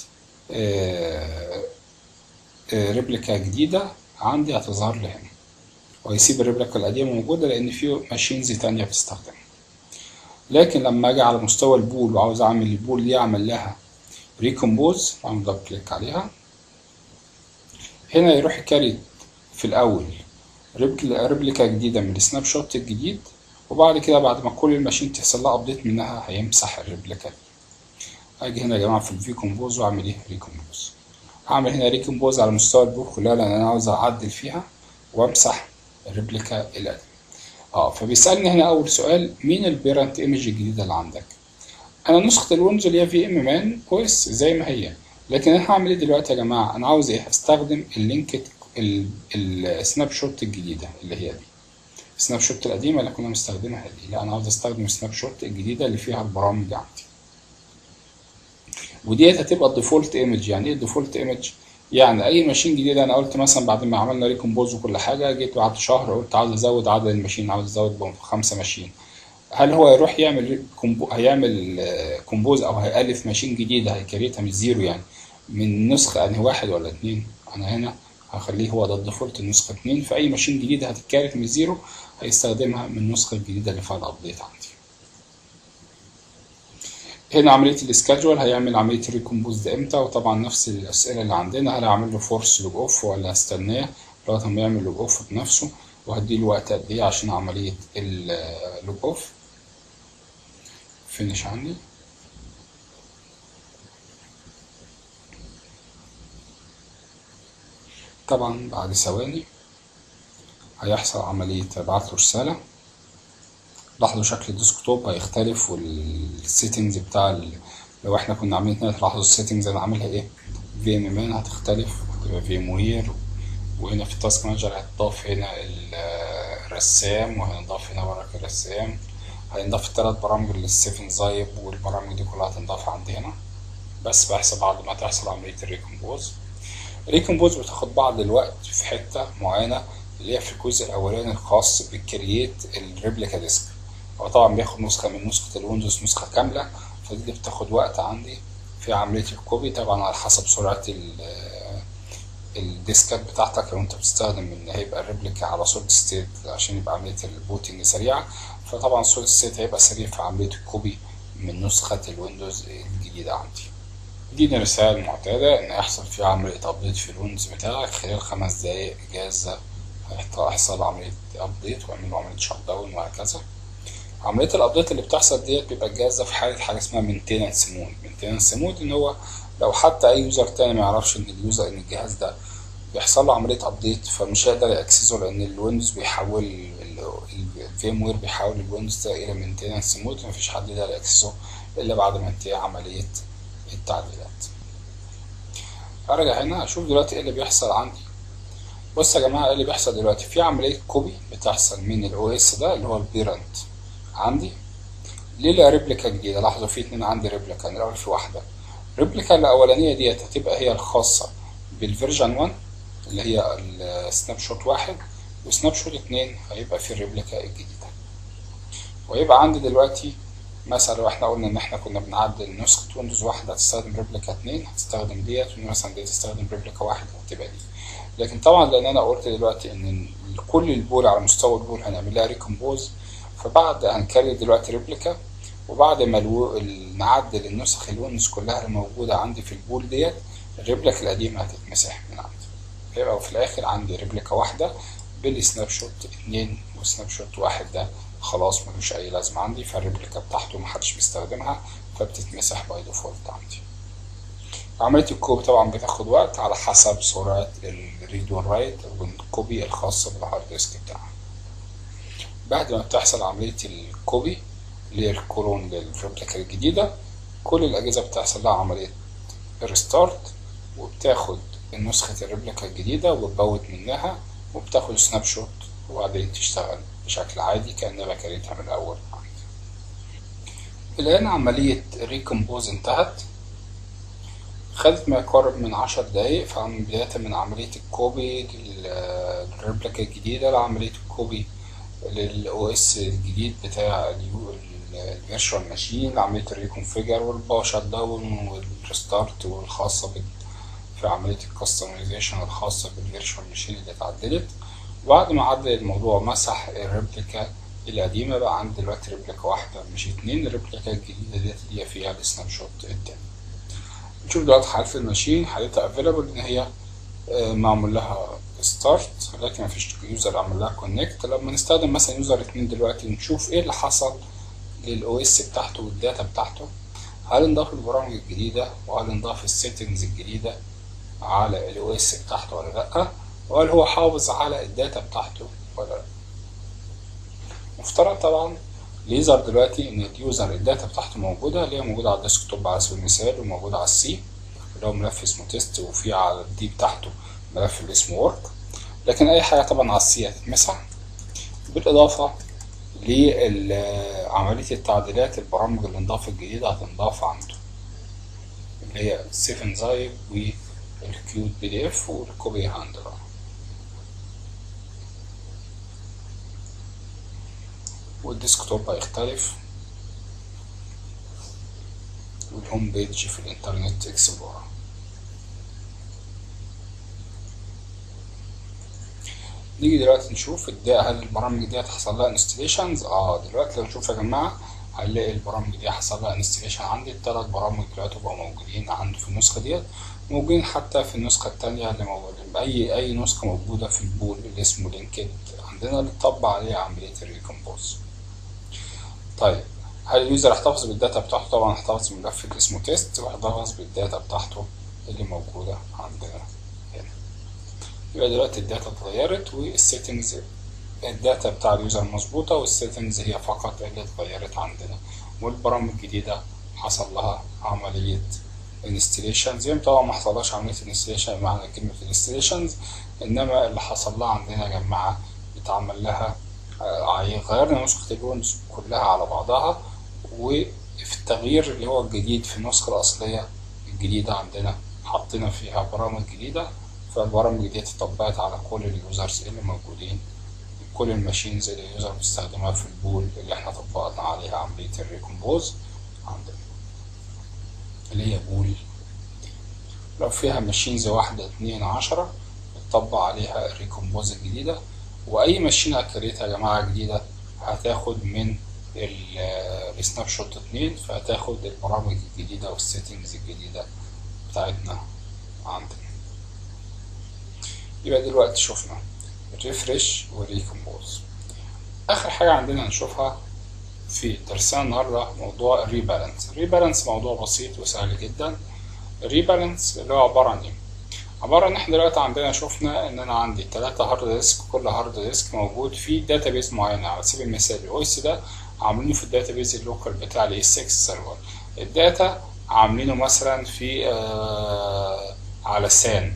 ريبليكا جديدة عندي هتظهر لي هنا وهيسيب الريبليكا القديمة موجودة لأن في ماشينز تانية بتستخدمها لكن لما أجي على مستوى البول وعاوز أعمل البول دي أعمل لها ريكومبوز أعمل دبل كليك عليها هنا يروح يكريت في الأول ريبليكا جديدة من السناب شوت الجديد وبعد كده بعد ما كل الماشين تحصل لها ابديت منها هيمسح الريبليكا دي اجي هنا يا جماعه في الفي كومبوز واعمل ايه ريكومبوز اعمل هنا ريكمبوز على مستوى البوك كلها لان انا عاوز اعدل فيها وامسح الريبليكا القديم اه فبيسالني هنا اول سؤال مين البيرنت ايمج الجديده اللي عندك انا نسخه الويندوز اللي هي في ام مان كويس زي ما هي لكن انا هعمل ايه دلوقتي يا جماعه انا عاوز ايه استخدم اللينك السناب شوت الجديده اللي هي دي السناب شوت القديمه اللي كنا مستخدمها دي لا انا عاوز استخدم السناب شوت الجديده اللي فيها البرامج عندي وديت هتبقى الديفولت ايمج يعني ايه الديفولت ايمج يعني اي ماشين جديده انا قلت مثلا بعد ما عملنا ريكومبوز وكل حاجه جيت بعد شهر قلت عاوز ازود عدد الماشين عاوز ازود خمسه ماشين هل هو يروح يعمل كومبو هيعمل كومبوز او هيالف ماشين جديده هيكريتها من زيرو يعني من نسخه انهي واحد ولا اتنين انا هنا هخليه هو ده الديفولت النسخه اتنين فاي ماشين جديده هتتكريت من زيرو هيستخدمها من النسخه الجديده اللي فيها الابديت عندي هنا عملية السكادجول هيعمل عملية الريكومبوز ده امتى وطبعا نفس الأسئلة اللي عندنا هل هعمل له فورس لوج اوف ولا هستناه لغاية ما يعمل لوج اوف بنفسه وهديله وقت قد ايه عشان عملية اللوج اوف فينش عندي طبعا بعد ثواني هيحصل عملية ابعت له رسالة لاحظوا شكل الديسكتوب هيختلف والسيتنجز بتاع ال... لو احنا كنا عاملين هنا تلاحظوا السيتنجز انا عاملها ايه في ام مان هتختلف هتبقى في ام وير وهنا في التاسك مانجر هيتضاف هنا الرسام وهنضاف هنا ورق الرسام هينضاف التلات برامج للسيفن زايب والبرامج دي كلها هتنضاف عندي هنا بس بحسب بعد ما تحصل عملية الريكومبوز الريكومبوز بتاخد بعض الوقت في حتة معينة اللي هي في الجزء الأولاني الخاص بالكرييت الريبليكا ديسك هو طبعا بياخد نسخة من نسخة الويندوز نسخة كاملة فدي بتاخد وقت عندي في عملية الكوبي طبعا على حسب سرعة الديسكات بتاعتك لو انت بتستخدم ان هيبقى الريبليكا على سوليد ستيت عشان يبقى عملية البوتنج سريعة فطبعا سوليد ستيت هيبقى سريع في عملية الكوبي من نسخة الويندوز الجديدة عندي دي الرسالة المعتادة ان يحصل في عملية ابديت في الويندوز بتاعك خلال خمس دقايق اجازة هيحصل عملية ابديت واعملوا عملية شت داون وهكذا عملية الابديت اللي بتحصل ديت بيبقى الجهاز ده في حالة حاجة اسمها مينتيننس مود مينتيننس مود ان هو لو حتى اي يوزر تاني ما يعرفش ان اليوزر ان الجهاز ده بيحصل له عملية ابديت فمش هيقدر يأكسسه لان الويندوز بيحول الفيم وير بيحول الويندوز ده الى مينتيننس مود مفيش حد يقدر يأكسسه الا بعد ما انتهي عملية التعديلات ارجع هنا اشوف دلوقتي ايه اللي بيحصل عندي بص يا جماعة ايه اللي بيحصل دلوقتي في عملية كوبي بتحصل من الاو اس ده اللي هو البيرنت عندي ليه ريبليكا جديدة لاحظوا في اتنين عندي ريبليكا انا الاول في واحدة الريبليكا الاولانية ديت هتبقى هي الخاصة بالفيرجن 1 اللي هي السناب شوت واحد وسناب شوت اتنين هيبقى في الريبليكا الجديدة ويبقى عندي دلوقتي مثلا لو احنا قلنا ان احنا كنا بنعدل نسخة ويندوز واحد هتستخدم ريبليكا اتنين هتستخدم ديت ومثلا دي تستخدم ريبليكا واحد هتبقى دي لكن طبعا لان انا قلت دلوقتي ان كل البول على مستوى البول هنعمل لها ريكومبوز فبعد هنكرر دلوقتي ريبليكا وبعد ما الو... نعدل النسخ الويندوز كلها اللي موجودة عندي في البول ديت الريبليكا القديمة هتتمسح من عندي يبقى في الآخر عندي ريبليكا واحدة بالسناب شوت اتنين وسناب شوت واحد ده خلاص ملوش أي لازمة عندي فالريبليكا بتاعته محدش بيستخدمها فبتتمسح باي ديفولت عندي عملية الكوبي طبعا بتاخد وقت على حسب سرعة الريد والرايت والكوبي الخاصة بالهارد ديسك بتاعها بعد ما بتحصل عملية الكوبي اللي هي الكولون للريبليكا الجديدة كل الأجهزة بتحصل لها عملية ريستارت وبتاخد نسخة الريبليكا الجديدة وتبوت منها وبتاخد سناب شوت وبعدين تشتغل بشكل عادي كأنها بكريتها من الأول الآن عملية الريكومبوز انتهت خدت ما يقارب من عشر دقايق فمن بداية من عملية الكوبي للريبليكا الجديدة لعملية الكوبي للاو اس الجديد بتاع الفيرشوال ماشين عملية الريكونفيجر والباور شات داون والريستارت والخاصة في عملية الكستمايزيشن الخاصة بالفيرشوال ماشين اللي اتعدلت وبعد ما عدل الموضوع مسح الريبليكا القديمة بقى عندي دلوقتي ريبليكا واحدة مش اتنين الريبليكا الجديدة ديت اللي فيها السناب شوت التاني نشوف دلوقتي حالة الماشين حالتها افيلابل ان هي معمول لها ستارت لكن مفيش يوزر عمل لها كونكت لما نستخدم مثلا يوزر اتنين دلوقتي نشوف ايه اللي حصل للاو اس بتاعته والداتا بتاعته هل انضاف البرامج الجديدة وهل انضاف السيتنجز الجديدة على الاو اس بتاعته ولا لا وهل هو حافظ على الداتا بتاعته ولا لا مفترض طبعا ليزر دلوقتي ان اليوزر الداتا بتاعته موجوده اللي هي موجوده على الديسكتوب على سبيل المثال وموجوده على السي اللي هو ملف اسمه تيست وفي على الدي بتاعته ملف اللي اسمه ورك لكن اي حاجه طبعا على السي هتتمسح بالاضافه لعمليه التعديلات البرامج اللي انضافت جديده هتنضاف عنده اللي هي 7 زايب والكيوت بي دي اف والكوبي هاندلر والديسكتوب هيختلف والهوم بيج في الانترنت اكسبلورر نيجي دلوقتي نشوف الدا هل البرامج دي هتحصل لها انستليشنز اه دلوقتي لو نشوف يا جماعه هنلاقي البرامج دي حصل لها انستليشن عندي الثلاث برامج دلوقتي بقوا موجودين عنده في النسخه ديت موجودين حتى في النسخه الثانيه اللي موجوده اي اي نسخه موجوده في البول اللي اسمه لينكد عندنا اللي طبق عليه عمليه الريكمبوز طيب هل اليوزر احتفظ بالداتا بتاعته طبعا احتفظ بالملف اللي اسمه تيست واحتفظ بالداتا بتاعته اللي موجوده عندنا هنا يبقى دلوقتي الداتا اتغيرت والسيتنجز الداتا بتاع اليوزر مظبوطة والسيتنجز هي فقط اللي اتغيرت عندنا والبرامج الجديدة حصل لها عملية انستليشن زي ما طبعا ما حصلهاش عملية انستليشن بمعنى كلمة انستليشنز انما اللي حصل لها عندنا يا جماعة اتعمل لها غيرنا نسخة الويندوز كلها على بعضها وفي التغيير اللي هو الجديد في النسخة الأصلية الجديدة عندنا حطينا فيها برامج جديدة فالبرامج دي اتطبقت على كل اليوزرز اللي موجودين كل الماشينز اللي اليوزر بيستخدمها في البول اللي احنا طبقنا عليها عملية الريكومبوز عندنا اللي هي بول دي لو فيها ماشينز واحدة اتنين عشرة بتطبق عليها الريكومبوز الجديدة وأي ماشين هتكريتها يا جماعة جديدة هتاخد من السناب شوت اتنين فهتاخد البرامج الجديدة والسيتنجز الجديدة بتاعتنا عندنا يبقى دلوقتي شفنا الريفرش والريكمبوز اخر حاجه عندنا هنشوفها في درسنا النهارده موضوع الريبالانس الريبالانس موضوع بسيط وسهل جدا الريبالانس اللي هو عباره عن ايه عباره ان احنا دلوقتي عندنا شفنا ان انا عندي ثلاثة هارد ديسك كل هارد ديسك موجود فيه داتابيز معينه على سبيل المثال الاو اس ده عاملينه في الداتابيز اللوكال بتاع الاي 6 سيرفر الداتا عاملينه مثلا في آه على سان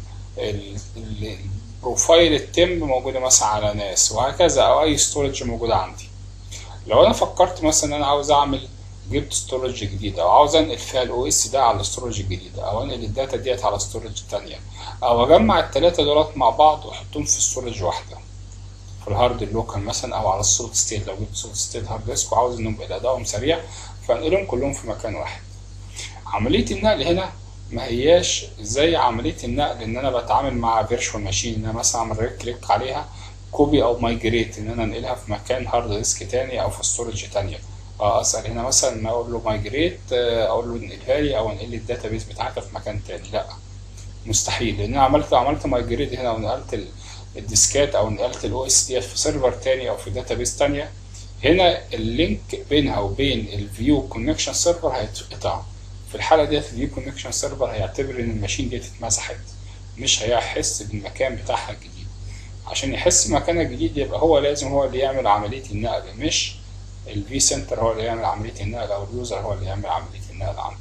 البروفايل التم موجودة مثلا على ناس وهكذا أو أي ستورج موجودة عندي لو أنا فكرت مثلا إن أنا عاوز أعمل جبت ستورج جديدة أو عاوز أنقل فيها الأو إس ده على ستورج جديدة أو أنقل الداتا ديت على ستورج تانية أو أجمع التلاتة دولت مع بعض وأحطهم في ستورج واحدة في الهارد اللوكال مثلا أو على السوليد ستيت لو جبت سوليد ستيت هارد ديسك وعاوز إنهم يبقى أدائهم سريع فأنقلهم كلهم في مكان واحد عملية النقل هنا ما هياش زي عمليه النقل ان انا بتعامل مع فيرتشوال ماشين ان انا مثلا اعمل ريت كليك عليها كوبي او مايجريت ان انا انقلها في مكان هارد ديسك تاني او في ستورج تانية اه اسال هنا مثلا اقول له مايجريت اقول له انقلها لي او انقل لي الداتا بيز بتاعتها في مكان تاني لا مستحيل لان انا عملت عملت مايجريت هنا ونقلت الديسكات او نقلت الاو اس ديت في سيرفر تاني او في داتا بيز تانية هنا اللينك بينها وبين الفيو كونكشن سيرفر هيتقطع في الحاله ديت الفيو كونكشن سيرفر هيعتبر ان الماشين ديت اتمسحت مش هيحس بالمكان بتاعها الجديد عشان يحس مكانها الجديد يبقى هو لازم هو اللي يعمل عمليه النقل مش الفي سنتر هو اللي يعمل عمليه النقل او اليوزر هو اللي يعمل عمليه النقل عنده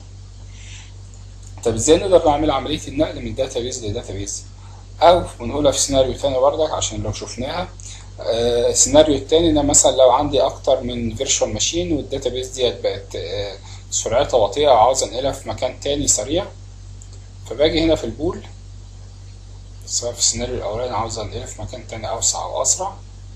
طب ازاي نقدر نعمل عمليه النقل من داتا بيز لداتا بيز او بنقولها في سيناريو تاني بردك عشان لو شفناها آه السيناريو التاني ده مثلا لو عندي اكتر من فيرتشوال ماشين والداتا بيز ديت بقت آه سرعتها بطيئة وعاوز انقلها في مكان تاني سريع فباجي هنا في البول سواء في السيناريو الأولاني عاوز انقلها في مكان تاني أوسع وأسرع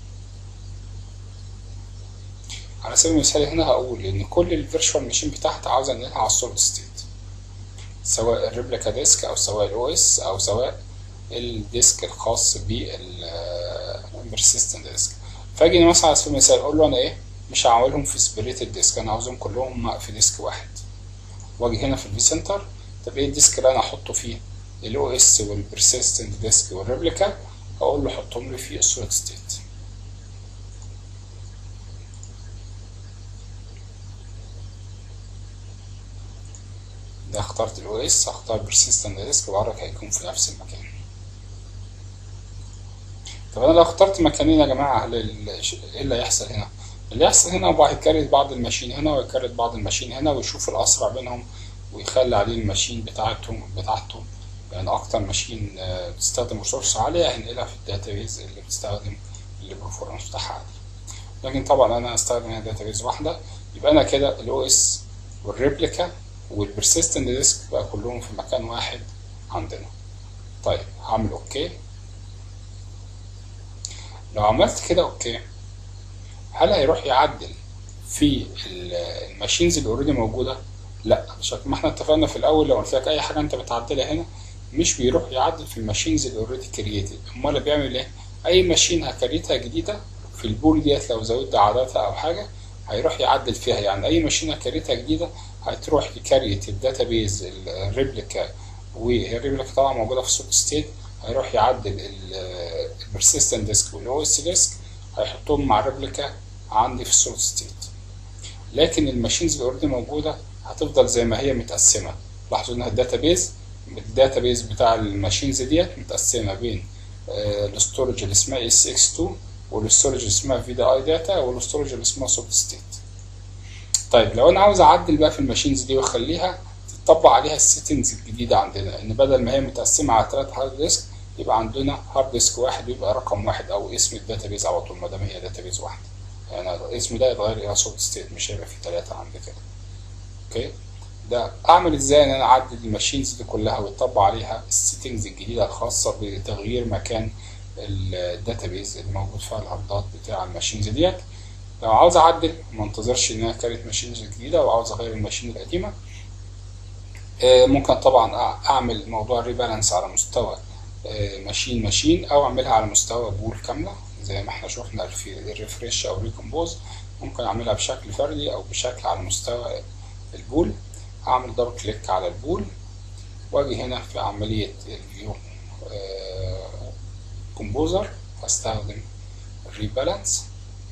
على سبيل المثال هنا هقول إن كل الفيرتشوال ماشين بتاعتي عاوز انقلها على السوليد ستيت سواء الريبليكا ديسك أو سواء الأو إس أو سواء الديسك الخاص بالبرسيستنت ديسك فاجي مثلا على سبيل المثال اقول له انا ايه مش هعملهم في سبريتد ديسك انا عاوزهم كلهم في ديسك واحد واجي هنا في الفي سنتر طب ايه الديسك اللي انا احطه فيه الاو اس والبرسيستنت ديسك والريبليكا هقول له حطهم لي في السوليد ستيت ده اخترت الاو اس هختار بيرسيستنت ديسك وبرك هيكون في نفس المكان طب انا لو اخترت مكانين يا جماعه هل ال- ايه اللي هيحصل هنا اللي يحصل هنا هو هيكرر بعض الماشين هنا ويكرر بعض الماشين هنا ويشوف الاسرع بينهم ويخلي عليه الماشين بتاعتهم بتاعته يعني اكتر ماشين آه، بتستخدم ريسورس عاليه هنقلها في الداتابيز اللي بتستخدم اللي البرفورمانس بتاعها عالي لكن طبعا انا هستخدم هنا داتابيز واحده يبقى انا كده الاو اس والريبليكا والبرسيستنت ديسك بقى كلهم في مكان واحد عندنا طيب هعمل اوكي لو عملت كده اوكي هل هيروح يعدل في ال- الماشينز اللي اوريدي موجوده لا عشان ما احنا اتفقنا في الاول لو قلت لك اي حاجه انت بتعدلها هنا مش بيروح يعدل في الماشينز اللي اوريدي كرييتد امال بيعمل ايه اي ماشين هكريتها جديده في البول ديت لو زودت عددها او حاجه هيروح يعدل فيها يعني اي ماشين هكريتها جديده هتروح يكريت الداتابيز الريبليكا والريبليكا طبعا موجوده في السوت ستيت هيروح يعدل البرسيستنت ديسك والاو اس ديسك هيحطهم مع الريبليكا عندي في السوليد ستيت لكن الماشينز اللي اوريدي موجوده هتفضل زي ما هي متقسمه لاحظوا ان الداتابيز الداتابيز بتاع الماشينز ديت متقسمه بين الاستورج اللي اسمها اس اكس 2 والاستورج اللي اسمها في دي اي داتا والاستورج اللي اسمها سوليد ستيت طيب لو انا عاوز اعدل بقى في الماشينز دي واخليها تطبق عليها السيتنجز الجديده عندنا ان بدل ما هي متقسمه على ثلاث هارد ديسك يبقى عندنا هارد ديسك واحد يبقى رقم واحد او اسم الداتابيز على طول ما دام هي داتابيز واحده يعني الاسم ده يتغير الى سوليد ستيت مش هيبقى فيه ثلاثه عندي كده اوكي ده اعمل ازاي ان انا اعدل الماشينز دي كلها ويطبق عليها السيتنجز الجديده الخاصه بتغيير مكان الداتابيز اللي موجود فيها الهاردات بتاع الماشينز ديت لو عاوز اعدل ما انتظرش ان انا كارت ماشينز جديده وعاوز اغير الماشين القديمه آه، ممكن طبعا أع- اعمل موضوع الريبالانس على مستوى آه، ماشين ماشين او اعملها على مستوى بول كامله زي ما احنا شفنا في الريفريش او ريكومبوز ممكن اعملها بشكل فردي او بشكل على مستوى البول هعمل دبل كليك على البول واجي هنا في عمليه الفيو كومبوزر هستخدم الريبالانس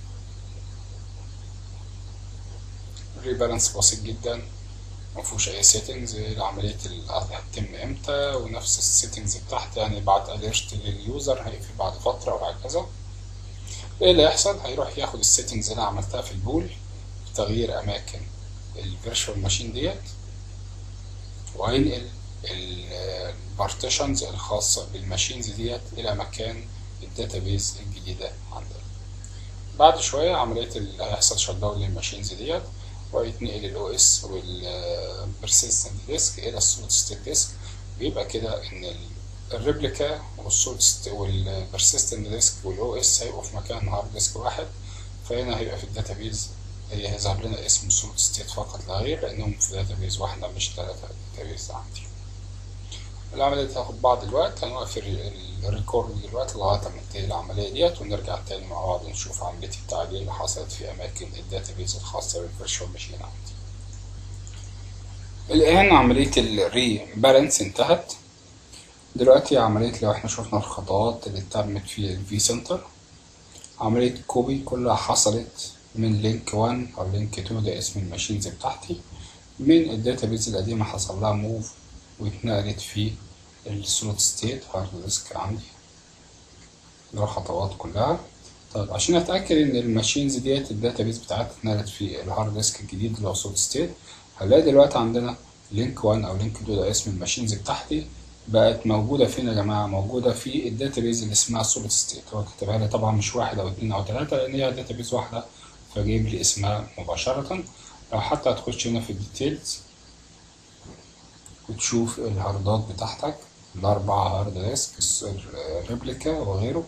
الريبالانس بسيط جدا مفيهوش اي سيتنجز عملية القطع هتتم امتى ونفس السيتنجز بتاعتي يعني بعد اليرت لليوزر هيقفل بعد فترة وهكذا ايه اللي هيحصل هيروح ياخد السيتنجز اللي انا عملتها في البول في تغيير اماكن الفيرشوال ماشين ديت وهينقل البارتيشنز الخاصة بالماشينز ديت الى مكان الداتابيز الجديدة عندنا بعد شوية عملية اللي هيحصل شت داون للماشينز ديت ويتنقل الاو اس والبرسيستنت ديسك الى السوليد ستيت ديسك بيبقى كده ان الريبليكا والسوليد والبرسيستنت ديسك والاو اس هيبقوا في مكان هارد ديسك واحد فهنا هيبقى في الداتابيز هي هيظهر لنا اسم السوليد ستيت فقط لا غير لانهم في داتابيز واحده مش ثلاثه داتابيز عندي العملية دي هتاخد بعض الوقت هنوقف الريكورد دلوقتي لغاية ما ننتهي العملية ديت ونرجع تاني مع بعض ونشوف عملية التعديل اللي حصلت في أماكن الداتابيز الخاصة بالفيرشوال ماشين عندي. الآن عملية الري بالانس انتهت دلوقتي عملية لو احنا شفنا الخطوات اللي تمت في الفي سنتر عملية كوبي كلها حصلت من لينك 1 أو لينك 2 ده اسم الماشينز بتاعتي من الداتابيز القديمة حصل لها موف واتنقلت في السوليد ستيت هارد ديسك عندي ده الخطوات كلها طيب عشان اتاكد ان الماشينز ديت الداتابيز بتاعتها اتنقلت في الهارد ديسك الجديد اللي هو سوليد ستيت هنلاقي دلوقتي عندنا لينك 1 او لينك 2 ده اسم الماشينز بتاعتي بقت موجوده فين يا جماعه موجوده في الداتابيز اللي اسمها سوليد ستيت هو كتبها لي طبعا مش واحد او اتنين او تلاته لان هي داتابيز واحده فجايب لي اسمها مباشره لو حتى هتخش هنا في الديتيلز وتشوف الهاردات بتاعتك الأربعة هارد ديسك الريبليكا وغيره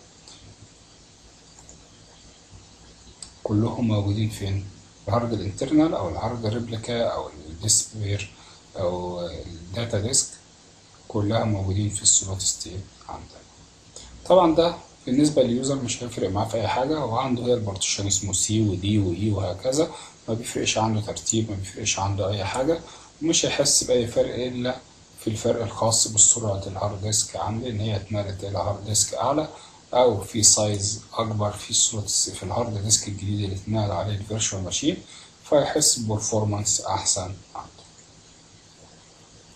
كلهم موجودين فين؟ الهارد الانترنال أو الهارد الريبليكا أو الديسبير أو الداتا ديسك كلها موجودين في السوليد ستيت عندنا طبعا ده بالنسبة لليوزر مش هيفرق معاه في أي حاجة هو عنده هي البارتيشن اسمه سي ودي وإي وهكذا ما بيفرقش عنده ترتيب ما بيفرقش عنده أي حاجة ومش هيحس بأي فرق إلا في الفرق الخاص بسرعة الهارد ديسك عندي إن هي اتنقلت إلى هارد ديسك أعلى أو في سايز أكبر في السلوت في الهارد ديسك الجديد اللي اتنقل عليه الفيرشوال ماشين فيحس ببرفورمانس أحسن عنده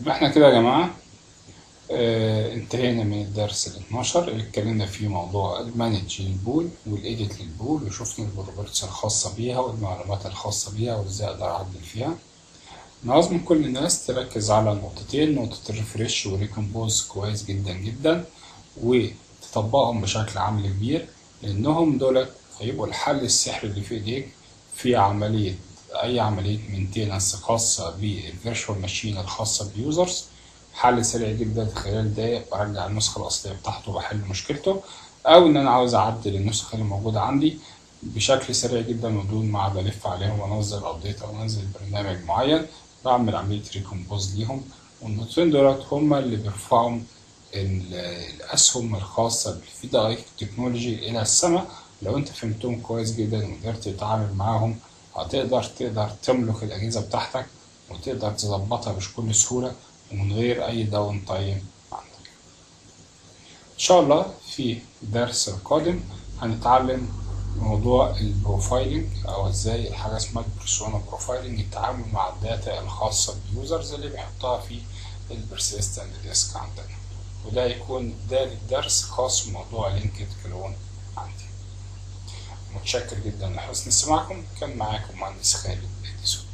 يبقى احنا كده يا جماعة اه انتهينا من الدرس ال 12 اللي اتكلمنا فيه موضوع المانج للبول والايديت للبول وشفنا البروبرتيز الخاصة بيها والمعلومات الخاصة بيها وازاي اقدر اعدل فيها انا عاوز من كل الناس تركز على نقطتين نقطة الريفريش وريكمبوز كويس جدا جدا وتطبقهم بشكل عملي كبير لانهم دول هيبقوا الحل السحري اللي في ايديك في عملية اي عملية مينتيننس خاصة بالفيرشوال ماشين الخاصة باليوزرز حل سريع جدا في خلال دقايق برجع النسخة الأصلية بتاعته وبحل مشكلته أو إن أنا عاوز أعدل النسخة اللي موجودة عندي بشكل سريع جدا بدون ما أقعد ألف عليهم وأنزل أبديت أو أنزل برنامج معين بعمل عملية ريكومبوز ليهم والنقطتين دولت هما اللي بيرفعوا الأسهم الخاصة بالفيدا تكنولوجي إلى السماء لو أنت فهمتهم كويس جدا وقدرت تتعامل معاهم هتقدر تقدر تملك الأجهزة بتاعتك وتقدر تظبطها بكل سهولة ومن غير أي داون تايم عندك. إن شاء الله في الدرس القادم هنتعلم موضوع البروفايلنج أو إزاي الحاجة اسمها البيرسونا بروفايلنج التعامل مع الداتا الخاصة باليوزرز اللي بيحطها في البرسيستنت ديسك عندنا وده يكون ده درس خاص بموضوع لينكد كلون عندي متشكر جدا لحسن استماعكم كان معاكم مهندس خالد اديسون